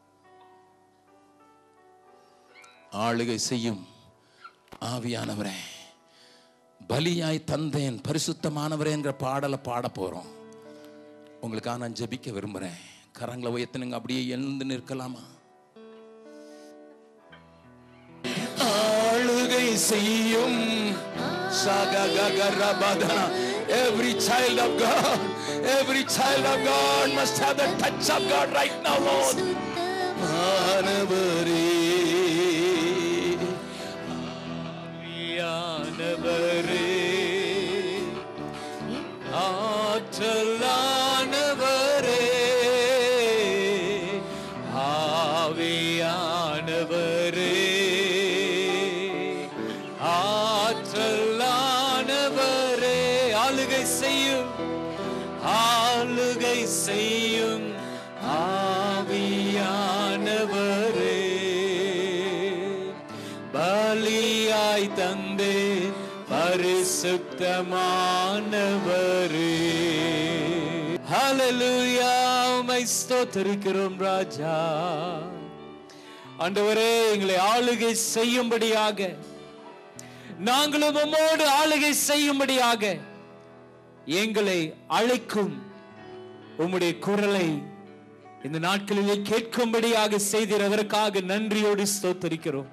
ஆளுகை செய்யும் ஆவியானவரே பலியாய் தந்தேன் பரிசுத்தமானவரே என்கிற பாடலை பாட போறோம் உங்களுக்காக நான் ஜெபிக்க விரும்புகிறேன் கரங்களை உயர்த்தினுங்க அப்படியே எழுந்து நிற்கலாமா ஆளுகை செய்யும் சகககரபதா. Every child of God, every child of God must have the touch of God right now, Lord. மாணவரே ஆவியானவரே ஆற்றலானவரே ஆவியானவரே ஆற்றலானவரே ஆளுகை செய்யும் ஆளுகை செய்யும் ஆவியானவரே பலியாய் தந்தேன் பரிசு பரிசுத்தமானவரே ஹalleluya உம்மை ஸ்தோத்திரிக்கிறோம் ராஜா ஆண்டவரே எங்களை ஆளுகை செய்யும்படியாக நாங்களும் உம்மோடு ஆளுகை செய்யும்படியாக எங்களை அழைக்கும் உம்முடைய குரலை இந்த நாட்களிலே கேட்கும்படியாக செய்தீர் அதற்காக நன்றியோடு ஸ்தோத்தரிக்கிறோம்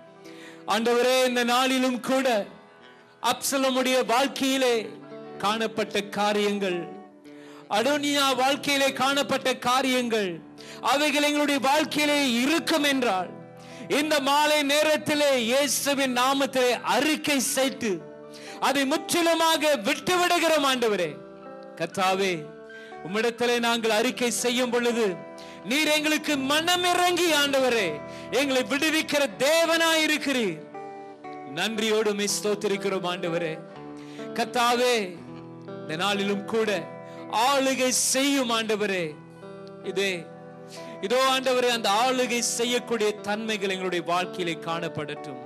ஆண்டவரே இந்த நாளிலும் கூட அப்சலமுடைய வாழ்க்கையிலே காணப்பட்ட காரியங்கள் அடோனியா வாழ்க்கையிலே காணப்பட்ட காரியங்கள் அவைகள் எங்களுடைய வாழ்க்கையிலே இருக்கும் என்றால் இந்த மாலை நேரத்திலே இயேசுவின் நாமத்திலே அறிக்கை செய்து அதை முற்றிலுமாக விட்டு விடுகிறோம் ஆண்டவரே கத்தாவே உம்மிடத்திலே நாங்கள் அறிக்கை செய்யும் பொழுது நீர் எங்களுக்கு மனம் இறங்கி ஆண்டவரே எங்களை விடுவிக்கிற தேவனாய் இருக்கிறீர் நன்றியோடு உம்மை ஸ்தோத்திரிக்கிறோம் ஆண்டவரே கத்தாவே இந்த நாளிலும் கூட ஆளுகை செய்யும் ஆண்டவரே இதே இதோ ஆண்டவரே அந்த ஆளுகை செய்யக்கூடிய தன்மைகள் எங்களுடைய வாழ்க்கையிலே காணப்படட்டும்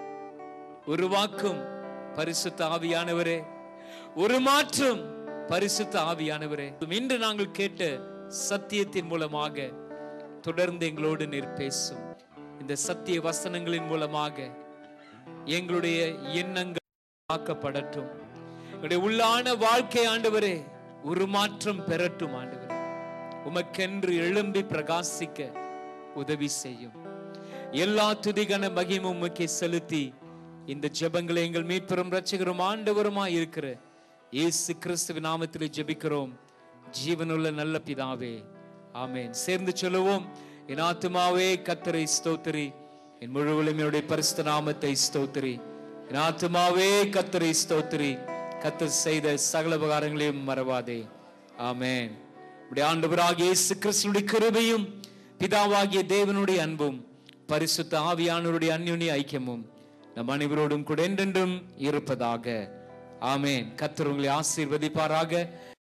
உருவாக்கும் பரிசுத்த ஆவியானவரே ஒரு மாற்றம் பரிசுத்த ஆவியானவரே இன்று நாங்கள் கேட்ட சத்தியத்தின் மூலமாக தொடர்ந்து எங்களோடு நீர் பேசும் இந்த சத்திய வசனங்களின் மூலமாக எங்களுடைய எண்ணங்கள் ஆக்கப்படட்டும் எங்களுடைய உள்ளான வாழ்க்கை ஆண்டவரே ஒரு மாற்றம் பெறட்டும் ஆண்டவரே உமக்கென்று எழும்பி பிரகாசிக்க உதவி செய்யும் எல்லா துதிகன மகிமும் உமக்கே செலுத்தி இந்த ஜெபங்களை எங்கள் மீட்பெரும் ரட்சகரும் ஆண்டவருமாய் இருக்கிற இயேசு கிறிஸ்துவின் நாமத்திலே ஜெபிக்கிறோம் ஜீவனுள்ள நல்ல பிதாவே ஆமென் சேர்ந்து சொல்லுவோம் என் ஆத்துமாவே கத்தரை ஸ்தோத்திரி என் முழுவதும் என்னுடைய பரிசுத்த நாமத்தை ஸ்தோத்திரி என் ஆத்துமாவே கத்தரை ஸ்தோத்திரி கத்தர் செய்த சகல உபகாரங்களையும் மறவாதே ஆமென் இப்படி ஆண்டவராகிய இயேசு கிறிஸ்துடைய கிருபையும் பிதாவாகிய தேவனுடைய அன்பும் பரிசுத்த ஆவியானவருடைய அந்யுனி ஐக்கியமும் நம் அனைவரோடும் கூட என்றென்றும் இருப்பதாக ஆமென் கத்தர் உங்களை ஆசீர்வதிப்பாராக